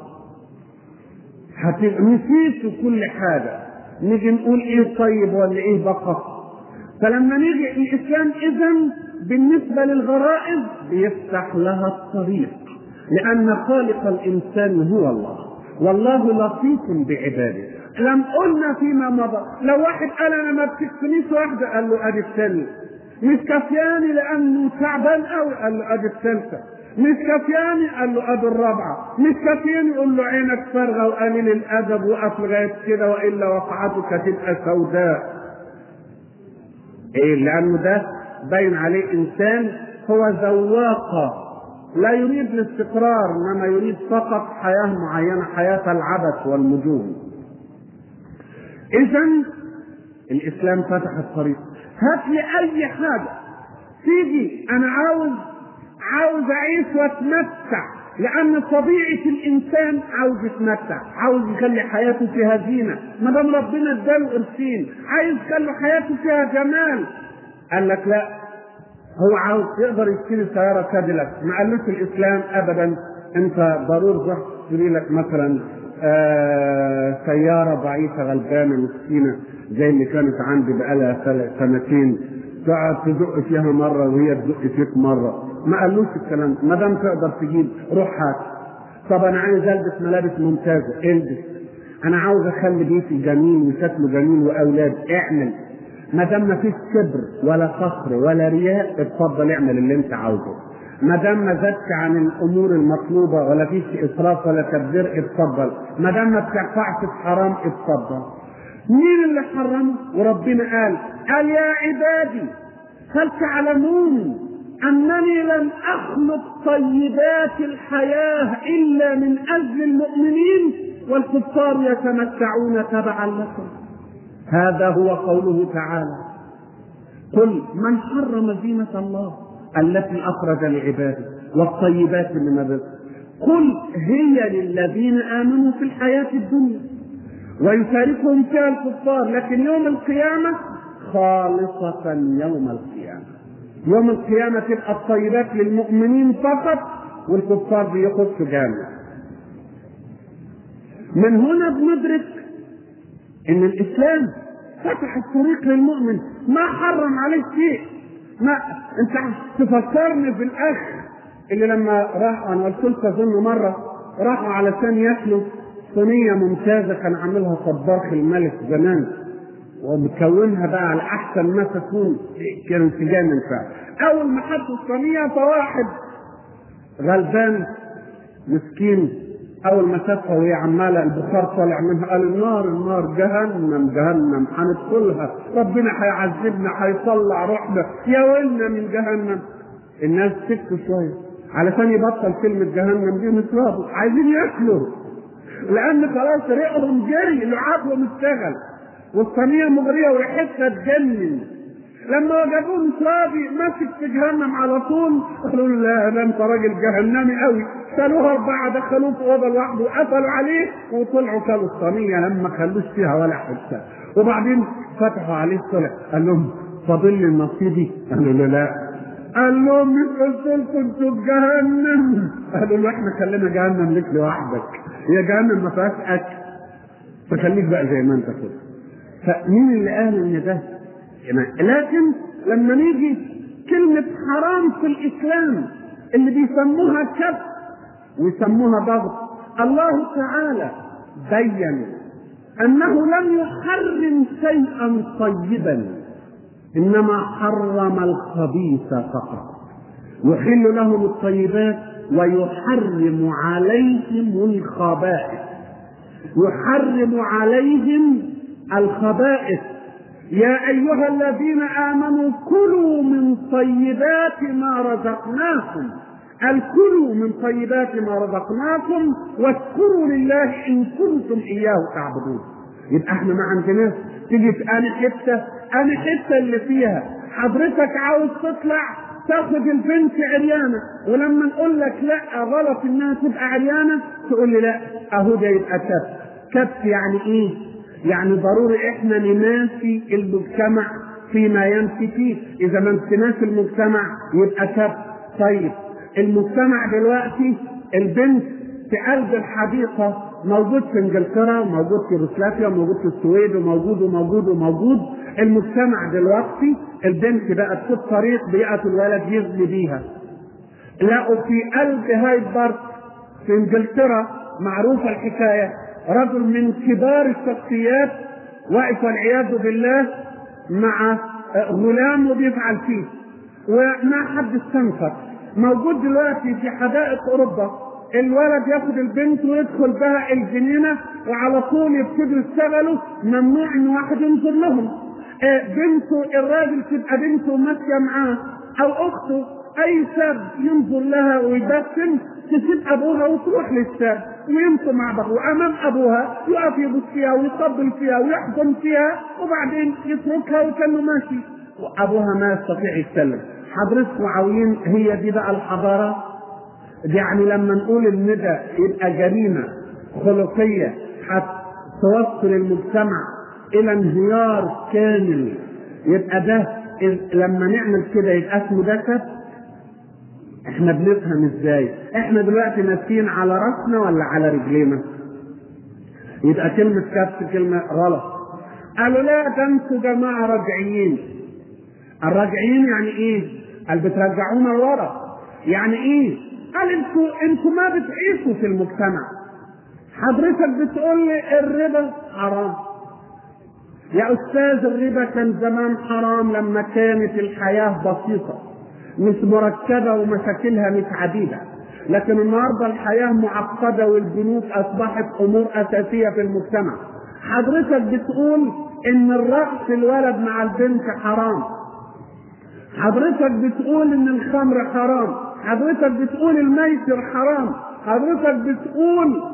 نسيتوا كل حاجه نيجي نقول ايه طيب ولا ايه بقى فلما نيجي الاسلام اذا بالنسبه للغرائز بيفتح لها الطريق لان خالق الانسان هو الله والله لطيف بعباده لم قلنا فيما مضى لو واحد قال انا ما بتكفنيش واحده قال له ادي الثانيه مش كفياني لانه تعبان قوي قال له ادي الثالثه مش كفياني قال له ادي الرابعه مش كفياني يقول له عينك فارغه وقليل الادب وقف لغايه كده والا وقعتك تبقى سوداء ايه لانه ده باين عليه انسان هو ذواق لا يريد الاستقرار انما يريد فقط حياه معينه حياه العبث والنجوم اذا الاسلام فتح الطريق هات لي اي حاجه تيجي انا عاوز عاوز اعيش واتمتع لان طبيعه الانسان عاوز يتمتع عاوز يخلي حياته فيها زينه ما دام ربنا اداله قرشين عايز يخلي حياته فيها جمال قال لك لا هو عاوز يقدر يشتري سياره كاديلاك ما قالوش الاسلام ابدا انت ضروري تروح تشتري لك مثلا آه سياره ضعيفه غلبانه مسكينه زي اللي كانت عندي بقالها سنتين تقعد تدق فيها مره وهي تدق فيك مره ما قالوش الكلام ما دام تقدر تجيب روح هات طب انا عايز البس ملابس ممتازه البس انا عاوز اخلي بيتي جميل وشكله جميل واولاد اعمل ما دام ما فيش كبر ولا فخر ولا رياء اتفضل اعمل اللي انت عاوزه ما دام ما زادش عن الامور المطلوبه ولا فيش اسراف ولا تبذير اتفضل ما دام ما بتقطعش في حرام اتفضل مين اللي حرمه وربنا قال قال يا عبادي هل تعلمون أنني لم أخلق طيبات الحياة إلا من أجل المؤمنين والكفار يتمتعون تبعا لكم هذا هو قوله تعالى قل من حرم زينة الله التي أخرج لعباده والطيبات من الرزق قل هي للذين آمنوا في الحياة الدنيا ويشاركهم فيها الكفار لكن يوم القيامة خالصة يوم القيامة يوم القيامة تبقى الطيبات للمؤمنين فقط والكفار بيخشوا جامع من هنا بندرك ان الاسلام فتح الطريق للمؤمن ما حرم عليه شيء ما انت تفكرني بالاخ اللي لما راح انا قلت لكم اظن مره راحوا علشان ياكلوا صينيه ممتازه كان عاملها طباخ الملك زمان ومكونها بقى على احسن ما تكون كان انسجام فيها اول ما حطوا الصينيه فواحد غلبان مسكين اول ما شافها وهي عماله البخار طالع منها قال النار النار جهنم جهنم هندخلها ربنا هيعذبنا هيطلع روحنا يا ويلنا من جهنم الناس سكتوا شويه علشان يبطل كلمه جهنم دي مترابط عايزين ياكلوا لان خلاص ريقهم جري لعابهم اشتغل والصينيه مغريه وريحتها تجنن لما وجدوه مصابي ماسك في جهنم على طول قالوا له لا ده انت راجل جهنمي قوي شالوه اربعه دخلوه في اوضه لوحده وقفلوا عليه وطلعوا كلوا الصينيه لما خلوش فيها ولا حته وبعدين فتحوا عليه طلع قال لهم فاضل لي نصيبي قالوا له لا قال لهم مش قلت لكم انتوا في جهنم قالوا له احنا خلينا جهنم لك لوحدك هي جهنم ما فيهاش اكل فخليك بقى زي ما انت كده فمين اللي قال ان ده لكن لما نيجي كلمة حرام في الإسلام اللي بيسموها كف ويسموها ضغط الله تعالى بين أنه لم يحرم شيئا طيبا إنما حرم الخبيث فقط يحل لهم الطيبات ويحرم عليهم الخبائث يحرم عليهم الخبائث يا أيها الذين آمنوا كلوا من طيبات ما رزقناكم الكلوا من طيبات ما رزقناكم واشكروا لله إن كنتم إياه تعبدون يبقى احنا ما عندناش تيجي في أنا حتة أنا حتة اللي فيها حضرتك عاوز تطلع تاخد البنت عريانة ولما نقول لك لا غلط انها تبقى عريانة تقول لي لا اهو ده يبقى كف كف يعني ايه يعني ضروري احنا نناسي المجتمع فيما يمشي فيه اذا ما امتناش المجتمع يبقى كف طيب المجتمع دلوقتي البنت في قلب الحديقة موجود في انجلترا موجود في روسلافيا موجود في السويد وموجود وموجود وموجود المجتمع دلوقتي البنت بقت في الطريق بيئة الولد يغني بيها لقوا في قلب هايد بارك في انجلترا معروفة الحكاية رجل من كبار الشخصيات واقف والعياذ بالله مع غلام وبيفعل فيه وما حد استنكر موجود دلوقتي في حدائق اوروبا الولد ياخد البنت ويدخل بها الجنينه وعلى طول يبتدوا يشتغلوا ممنوع ان واحد ينظر لهم بنته الراجل تبقى بنته ماشيه معاه او اخته اي شاب ينظر لها ويبسم تسيب ابوها وتروح للشاب ويمشوا مع بعض وامام ابوها يقف يبص فيها ويطبل فيها ويحضن فيها وبعدين يتركها وكانه ماشي وابوها ما يستطيع يتكلم حضرتكم عاوزين هي دي بقى الحضاره يعني لما نقول ان ده يبقى جريمه خلقيه هتوصل المجتمع الى انهيار كامل يبقى ده لما نعمل كده يبقى اسمه ده كف احنا بنفهم ازاي احنا دلوقتي ماسكين على راسنا ولا على رجلينا يبقى كلمة كف كلمة غلط قالوا لا ده انتوا جماعة رجعيين الرجعيين يعني ايه؟ قال بترجعونا لورا يعني ايه؟ قال انتوا انتوا ما بتعيشوا في المجتمع حضرتك بتقول لي الربا حرام يا استاذ الربا كان زمان حرام لما كانت الحياه بسيطه مش مركبه ومشاكلها مش عديده لكن النهارده الحياه معقده والبنوك اصبحت امور اساسيه في المجتمع حضرتك بتقول ان الرقص الولد مع البنت حرام حضرتك بتقول ان الخمر حرام حضرتك بتقول الميسر حرام حضرتك بتقول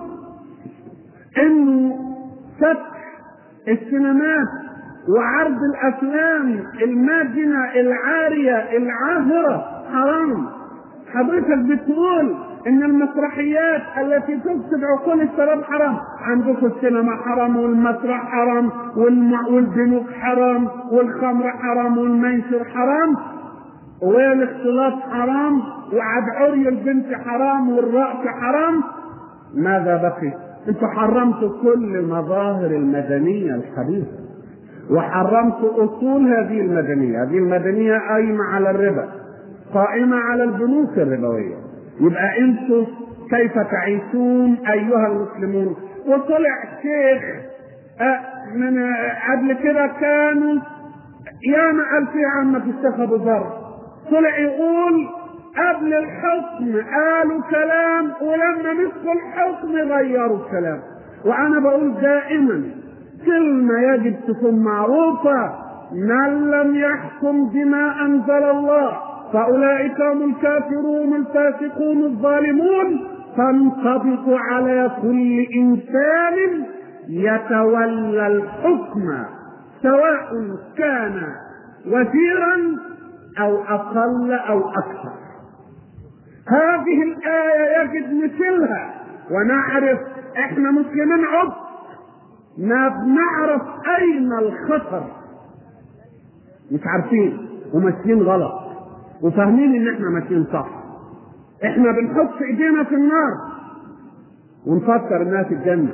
انه فتح السينمات وعرض الافلام الماجنه العاريه العاهره حرام حضرتك بتقول ان المسرحيات التي تفسد عقول الشباب حرام عندكم السينما حرام والمسرح حرام والبنوك حرام والخمر حرام والميسر حرام والاختلاط حرام وعد عري البنت حرام والرأس حرام ماذا بقي؟ انتوا حرمتوا كل المظاهر المدنية الحديثة وحرمت اصول هذه المدنيه، هذه المدنيه قايمه على الربا قائمه على البنوك الربويه يبقى انتم كيف تعيشون ايها المسلمون وطلع شيخ آه، من آه، قبل كده كانوا ياما قال في عامة الشيخ ابو ذر طلع يقول قبل الحكم قالوا كلام ولما مسكوا الحكم غيروا الكلام وانا بقول دائما كلمة يجب تكون معروفة من لم يحكم بما انزل الله فاولئك هم الكافرون الفاسقون الظالمون تنطبق على كل انسان يتولى الحكم سواء كان وزيرا او اقل او اكثر هذه الايه يجب مثلها ونعرف احنا مسلمين عبد ما بنعرف اين الخطر مش عارفين وماشيين غلط وفاهمين ان احنا ماشيين صح احنا بنحط ايدينا في النار ونفكر انها في الجنه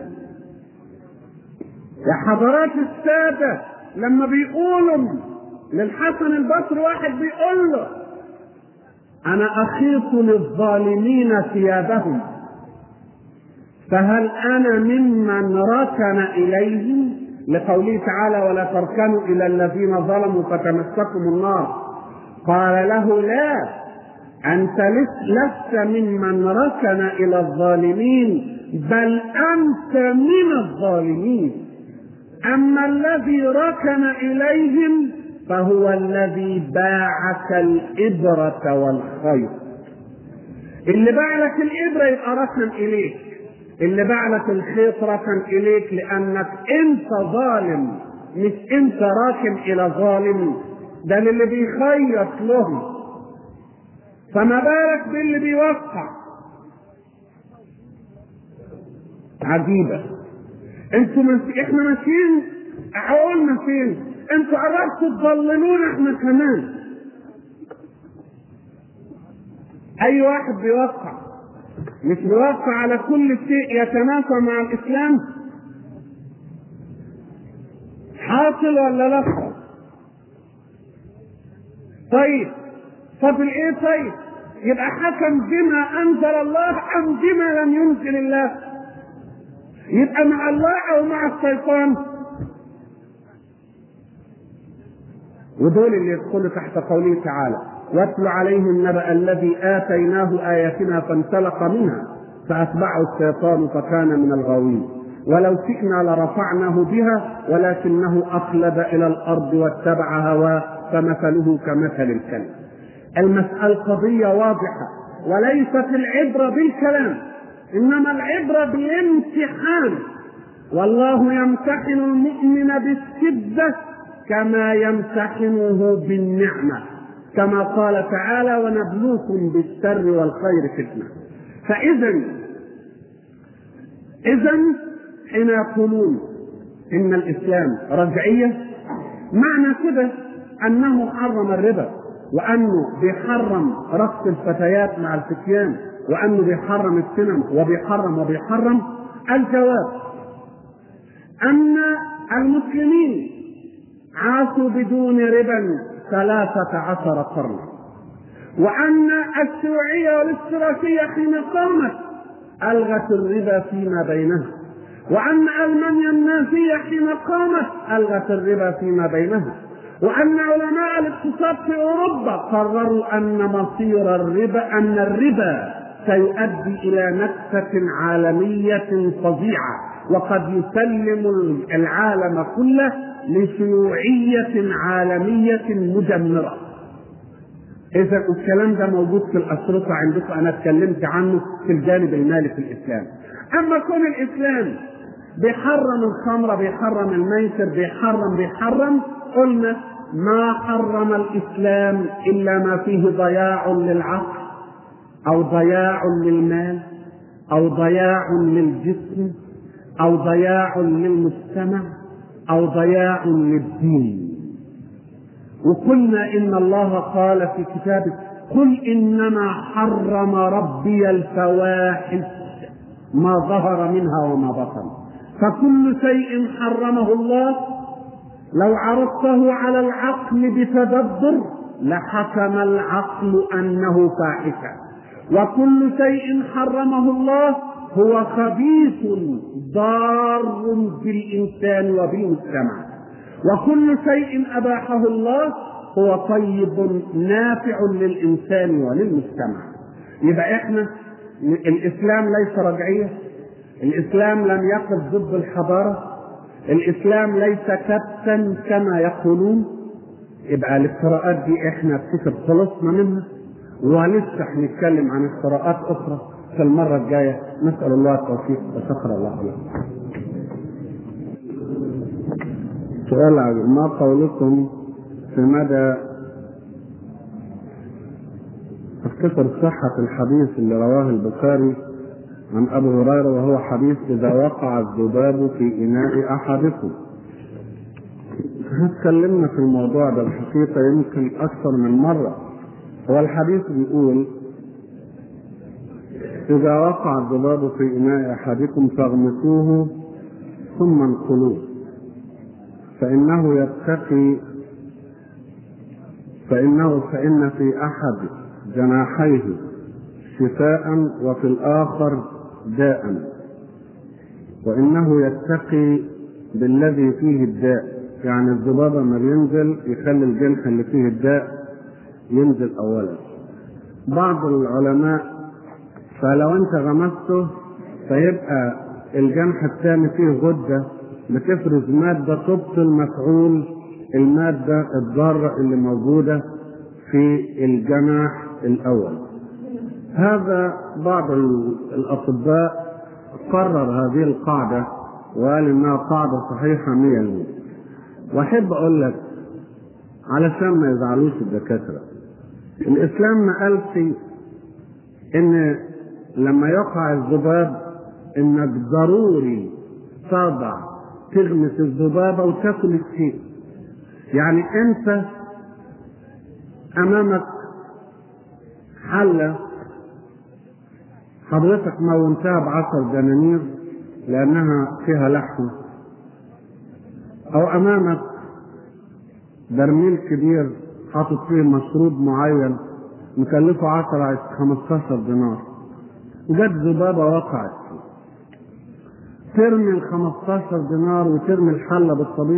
يا حضرات الساده لما بيقولوا للحسن البصري واحد بيقول له انا اخيط للظالمين ثيابهم فهل انا ممن ركن اليهم لقوله تعالى ولا تركنوا الى الذين ظلموا فتمسكم النار قال له لا انت لست ممن ركن الى الظالمين بل انت من الظالمين اما الذي ركن اليهم فهو الذي باعك الابره والخيط اللي باع لك الابره يبقى ركن اليك اللي باع لك الخيط ركن اليك لانك انت ظالم مش انت راكن الى ظالم ده اللي بيخيط له فما بالك باللي بيوقع عجيبة انتوا من... احنا ماشيين عقولنا فين انتوا قربتوا تضللونا احنا كمان اي واحد بيوقع مش بيوقع على كل شيء يتنافى مع الاسلام حاصل ولا لا طيب طب الايه طيب يبقى حكم بما انزل الله ام بما لم ينزل الله يبقى مع الله او مع الشيطان ودول اللي يدخلوا تحت قوله تعالى واتل عليهم نبأ الذي آتيناه آياتنا فانسلق منها فأتبعه الشيطان فكان من الغاوين ولو شئنا لرفعناه بها ولكنه أخلد إلى الأرض واتبع هواه فمثله كمثل الكلب المسألة القضية واضحة وليست العبرة بالكلام إنما العبرة بالامتحان والله يمتحن المؤمن بالشدة كما يمتحنه بالنعمة كما قال تعالى ونبلوكم بالشر والخير فتنة فإذا إذا حين يقولون إن الإسلام رجعية معنى كده أنه حرم الربا وأنه بيحرم رقص الفتيات مع الفتيان وأنه بيحرم السينما وبيحرم وبيحرم الجواب أن المسلمين عاشوا بدون ربا ثلاثة عشر قرنا وأن الشيوعية والاشتراكية حين قامت ألغت الربا فيما بينها وأن ألمانيا النازية حين قامت ألغت الربا فيما بينها وأن علماء الاقتصاد في أوروبا قرروا أن مصير الربا أن الربا سيؤدي إلى نكسة عالمية فظيعة وقد يسلم العالم كله لشيوعية عالمية مدمرة إذا الكلام ده موجود في الأشرطة عندكم أنا اتكلمت عنه في الجانب المالي في الإسلام أما كون الإسلام بيحرم الخمر بيحرم الميسر بيحرم بيحرم قلنا ما حرم الإسلام إلا ما فيه ضياع للعقل أو ضياع للمال أو ضياع للجسم أو ضياع للمجتمع أو ضياع للدين وقلنا إن الله قال في كتابه قل إنما حرم ربي الفواحش ما ظهر منها وما بطن فكل شيء حرمه الله لو عرضته على العقل بتدبر لحكم العقل انه فاحشه وكل شيء حرمه الله هو خبيث ضار بالانسان وبالمجتمع وكل شيء اباحه الله هو طيب نافع للانسان وللمجتمع يبقى احنا الاسلام ليس رجعيه الاسلام لم يقف ضد الحضاره الاسلام ليس كبتا كما يقولون يبقى الافتراءات دي احنا افتكر خلصنا منها ولسه هنتكلم عن افتراءات اخرى في المره الجايه نسال الله التوفيق وشكر الله لكم. سؤال عجيب ما قولكم في مدى افتكر صحة الحديث اللي رواه البخاري عن أبو هريرة وهو حديث إذا وقع الذباب في إناء أحدكم اتكلمنا في الموضوع ده الحقيقة يمكن أكثر من مرة هو الحديث بيقول إذا وقع الذباب في إناء أحدكم فاغمسوه ثم انقلوه فإنه يتقي فإنه فإن في أحد جناحيه شفاء وفي الآخر داء وإنه يتقي بالذي فيه الداء يعني الذبابة ما بينزل يخلي الجنح اللي فيه الداء ينزل أولا بعض العلماء فلو أنت غمسته فيبقى الجنح الثاني فيه غدة بتفرز مادة تبطل مفعول المادة الضارة اللي موجودة في الجناح الأول هذا بعض الأطباء قرر هذه القاعدة وقال إنها قاعدة صحيحة مية المية وأحب أقول لك علشان ما يزعلوش الدكاترة الإسلام ما قالش إن لما يقع الذباب إنك ضروري تضع تغمس الذبابة وتاكل الشيء يعني أنت أمامك حلة حضرتك مونتها بعشر دنانير لأنها فيها لحم أو أمامك برميل كبير حاطط فيه مشروب معين مكلفه 10 15 دينار جت ذبابة وقعت فيه ترمي ال 15 دينار وترمي الحلة بالطبيخ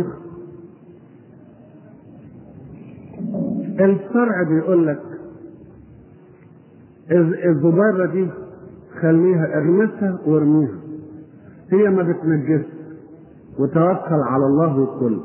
الشرع بيقول لك الذبابة دي خليها ارمسها وارميها هي ما بتنجسش وتوكل على الله وكل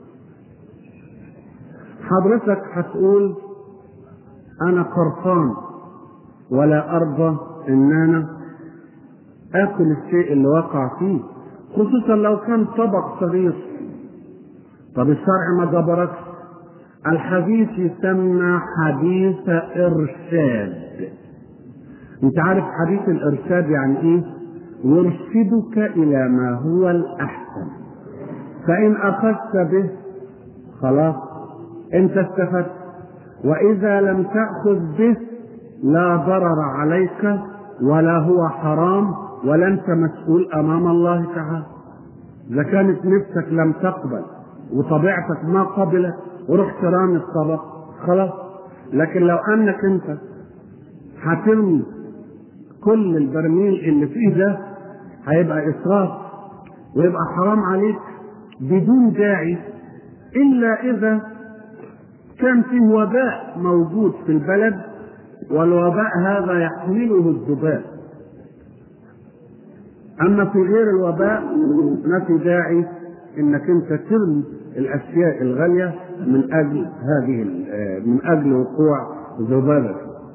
حضرتك هتقول انا قرفان ولا ارضى ان انا اكل الشيء اللي وقع فيه خصوصا لو كان طبق صغير طب الشرع ما جبركش الحديث يسمى حديث ارشاد انت عارف حديث الارشاد يعني ايه يرشدك الى ما هو الاحسن فان اخذت به خلاص انت استفدت واذا لم تاخذ به لا ضرر عليك ولا هو حرام ولا انت مسؤول امام الله تعالى اذا كانت نفسك لم تقبل وطبيعتك ما قبلت ورحت رامي الطبق خلاص لكن لو انك انت هترمي كل البرميل اللي فيه ده هيبقى اسراف ويبقى حرام عليك بدون داعي الا اذا كان فيه وباء موجود في البلد والوباء هذا يحمله الذباب اما في غير الوباء ما في داعي انك انت ترمي الاشياء الغاليه من اجل هذه من اجل وقوع ذبابه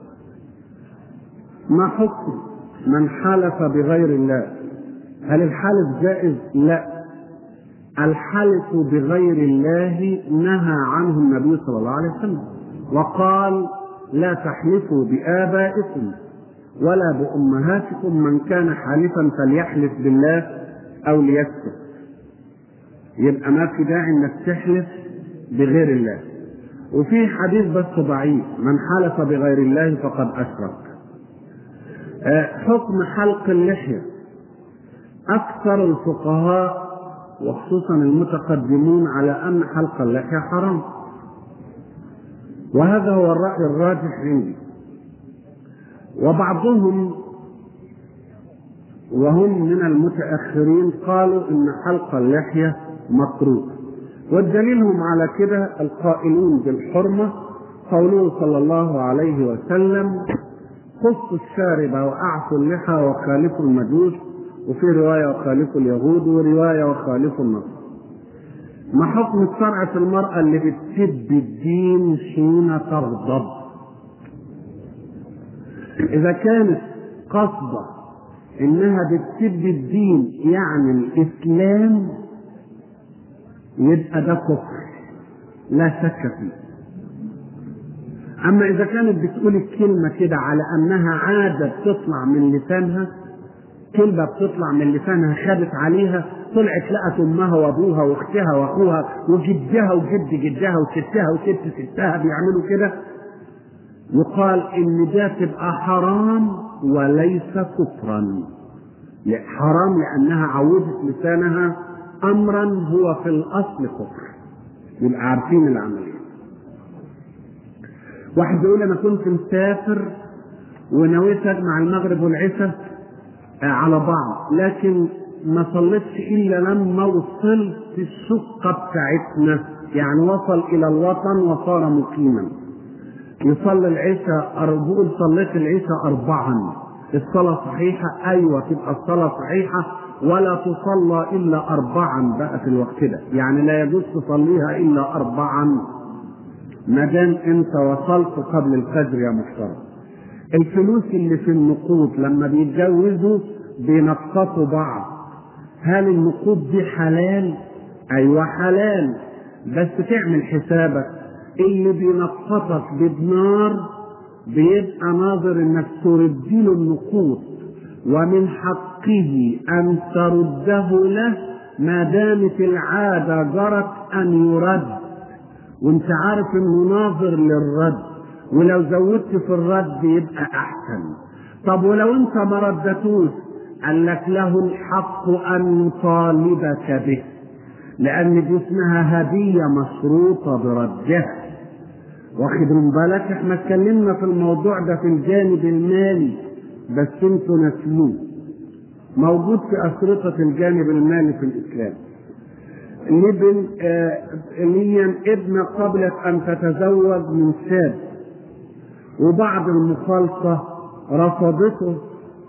ما حكم من حلف بغير الله هل الحلف جائز لا الحلف بغير الله نهى عنه النبي صلى الله عليه وسلم وقال لا تحلفوا بآبائكم ولا بأمهاتكم من كان حالفا فليحلف بالله أو ليسكت يبقى ما في داعي انك تحلف بغير الله وفي حديث بس ضعيف من حلف بغير الله فقد أشرك حكم حلق اللحية أكثر الفقهاء وخصوصا المتقدمون على أن حلق اللحية حرام وهذا هو الرأي الراجح عندي وبعضهم وهم من المتأخرين قالوا إن حلق اللحية مكروه والدليل هم على كده القائلون بالحرمة قوله صلى الله عليه وسلم خصوا الشارب وأعفوا اللحى وخالفوا المجوس وفي رواية وخالفوا اليهود ورواية وخالفوا النصر ما حكم الشرع في المرأة اللي بتسب الدين حين تغضب إذا كانت قصده انها بتسب الدين يعني الاسلام يبقى ده كفر لا شك فيه اما اذا كانت بتقول الكلمه كده على انها عاده بتطلع من لسانها كلمه بتطلع من لسانها خدت عليها طلعت لقت امها وابوها واختها واخوها وجدها وجد جدها وستها وست ستها بيعملوا كده يقال ان ده تبقى حرام وليس كفرا حرام لانها عودت لسانها امرا هو في الاصل كفر يبقى عارفين العمليه واحد يقول انا كنت مسافر ونويت اجمع المغرب والعشاء على بعض لكن ما صليتش الا لما وصلت الشقه بتاعتنا يعني وصل الى الوطن وصار مقيما يصلي العشاء بقول صليت العشاء أربعا الصلاة صحيحة أيوة تبقى الصلاة صحيحة ولا تصلى إلا أربعا بقى في الوقت ده يعني لا يجوز تصليها إلا أربعا ما دام أنت وصلت قبل الفجر يا محترم الفلوس اللي في النقود لما بيتجوزوا بينقصوا بعض هل النقود دي حلال؟ أيوة حلال بس تعمل حسابك اللي بينقصك بدنار بيبقى ناظر انك ترد له النقود ومن حقه ان ترده له ما دامت العاده جرت ان يرد وانت عارف انه ناظر للرد ولو زودت في الرد يبقى احسن طب ولو انت ما ردتوش قال لك له الحق ان يطالبك به لان دي اسمها هديه مشروطه بردها واخد من بالك احنا اتكلمنا في الموضوع ده في الجانب المالي بس انتوا ناسيوه موجود في أشرطة الجانب المالي في الإسلام لابن ليا ابن قبلت أن تتزوج من شاب وبعد المخالطة رفضته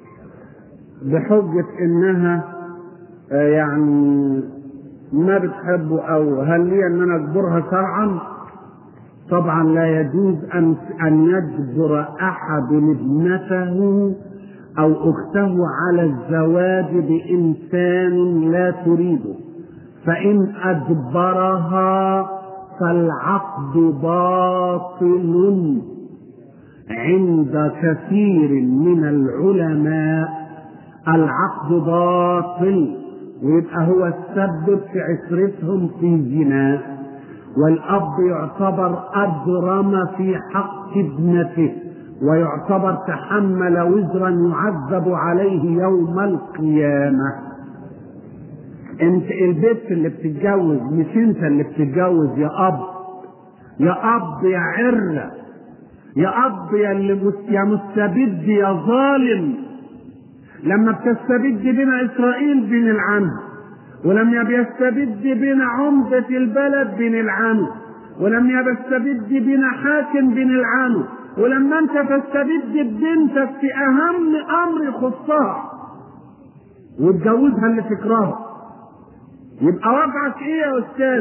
بحجة إنها يعني ما بتحبه أو هل لي أن أنا أجبرها شرعا؟ طبعا لا يجوز أن أن يجبر أحد ابنته أو أخته على الزواج بإنسان لا تريده فإن أجبرها فالعقد باطل عند كثير من العلماء العقد باطل ويبقى هو السبب في عسرتهم في زنا والأب يعتبر أجرم في حق ابنته ويعتبر تحمل وزرا يعذب عليه يوم القيامة انت البيت اللي بتتجوز مش انت اللي بتتجوز يا اب يا اب يا عرة يا اب يا اللي يا مستبد يا ظالم لما بتستبد بين اسرائيل بنلعنها ولما بيستبد بين عمدة البلد بنلعنه ولما بيستبد بين حاكم بنلعنه ولما انت تستبد ببنتك في اهم امر يخصها وتجوزها اللي تكرهه يبقى وضعك ايه يا استاذ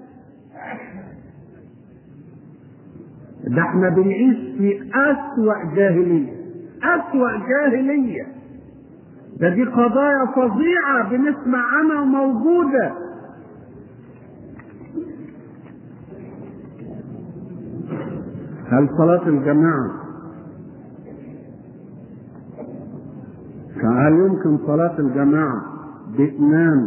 ده احنا بنعيش في اسوأ جاهلية اسوأ جاهلية ده دي قضايا فظيعة بنسمع عنها موجودة هل صلاة الجماعة هل يمكن صلاة الجماعة بإمام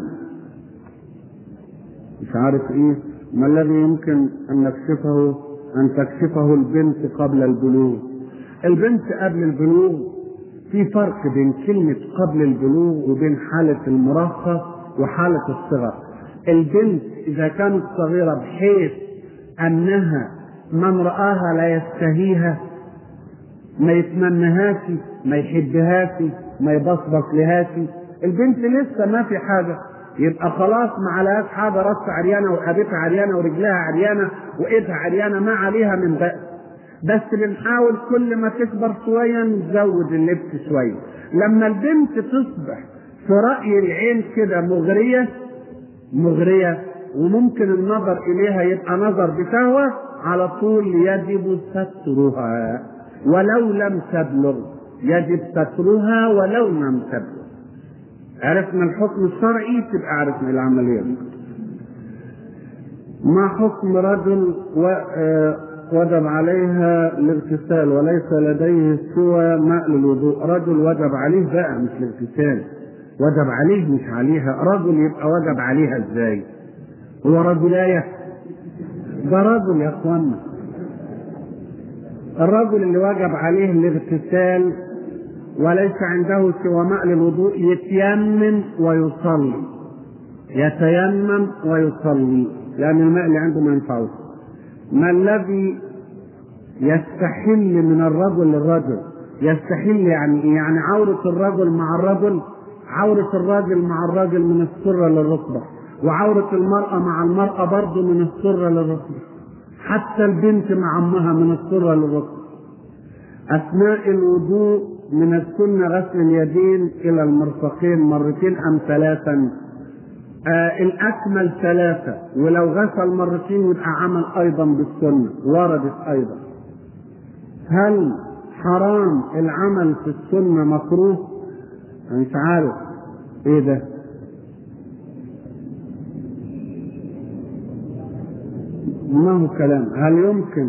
مش عارف ايه ما الذي يمكن ان نكشفه ان تكشفه البنت قبل البلوغ البنت قبل البلوغ في فرق بين كلمة قبل البلوغ وبين حالة المراهقة وحالة الصغر البنت إذا كانت صغيرة بحيث أنها من رآها لا يستهيها ما يتمنهاش ما يحبهاش ما يبصبص لهاش البنت لسه ما في حاجة يبقى خلاص ما عليهاش حاجة راس عريانة ورقبتها عريانة ورجلها عريانة وإيدها عريانة ما عليها من بأس بس بنحاول كل ما تكبر شوية نزود اللبس شوية لما البنت تصبح في رأي العين كده مغرية مغرية وممكن النظر إليها يبقى نظر بشهوة على طول يجب سترها ولو لم تبلغ يجب سترها ولو لم تبلغ عرفنا الحكم الشرعي تبقى عرفنا العملية دي. ما حكم رجل و... آه وجب عليها الاغتسال وليس لديه سوى ماء للوضوء رجل وجب عليه بقى مش الاغتسال وجب عليه مش عليها رجل يبقى وجب عليها ازاي هو رجلاية ده رجل يا اخوانا الرجل اللي وجب عليه الاغتسال وليس عنده سوى ماء للوضوء يتيمم ويصلي يتيمم ويصلي لأن الماء اللي عنده ما ينفعوش ما الذي يستحل من الرجل للرجل يستحل يعني ايه يعني عورة الرجل مع الرجل عورة الراجل مع الراجل من السرة للركبة وعورة المرأة مع المرأة برضه من السرة للركبة حتى البنت مع أمها من السرة للركبة أثناء الوضوء من السنة غسل اليدين إلى المرفقين مرتين أم ثلاثا آه الأكمل ثلاثة ولو غسل مرتين يبقى عمل أيضا بالسنة وردت أيضا هل حرام العمل في السنة مكروه؟ أنا مش عارف إيه ده؟ ما هو كلام هل يمكن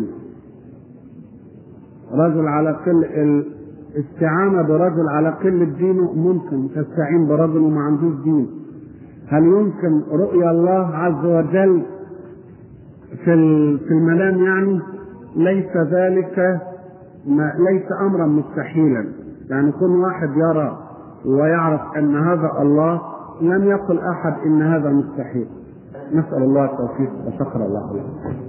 رجل على قل الاستعانة برجل على قلة دينه ممكن تستعين برجل وما عندوش دين هل يمكن رؤيا الله عز وجل في في المنام يعني ليس ذلك ما ليس امرا مستحيلا يعني كل واحد يرى ويعرف ان هذا الله لم يقل احد ان هذا مستحيل نسال الله التوفيق وشكر الله له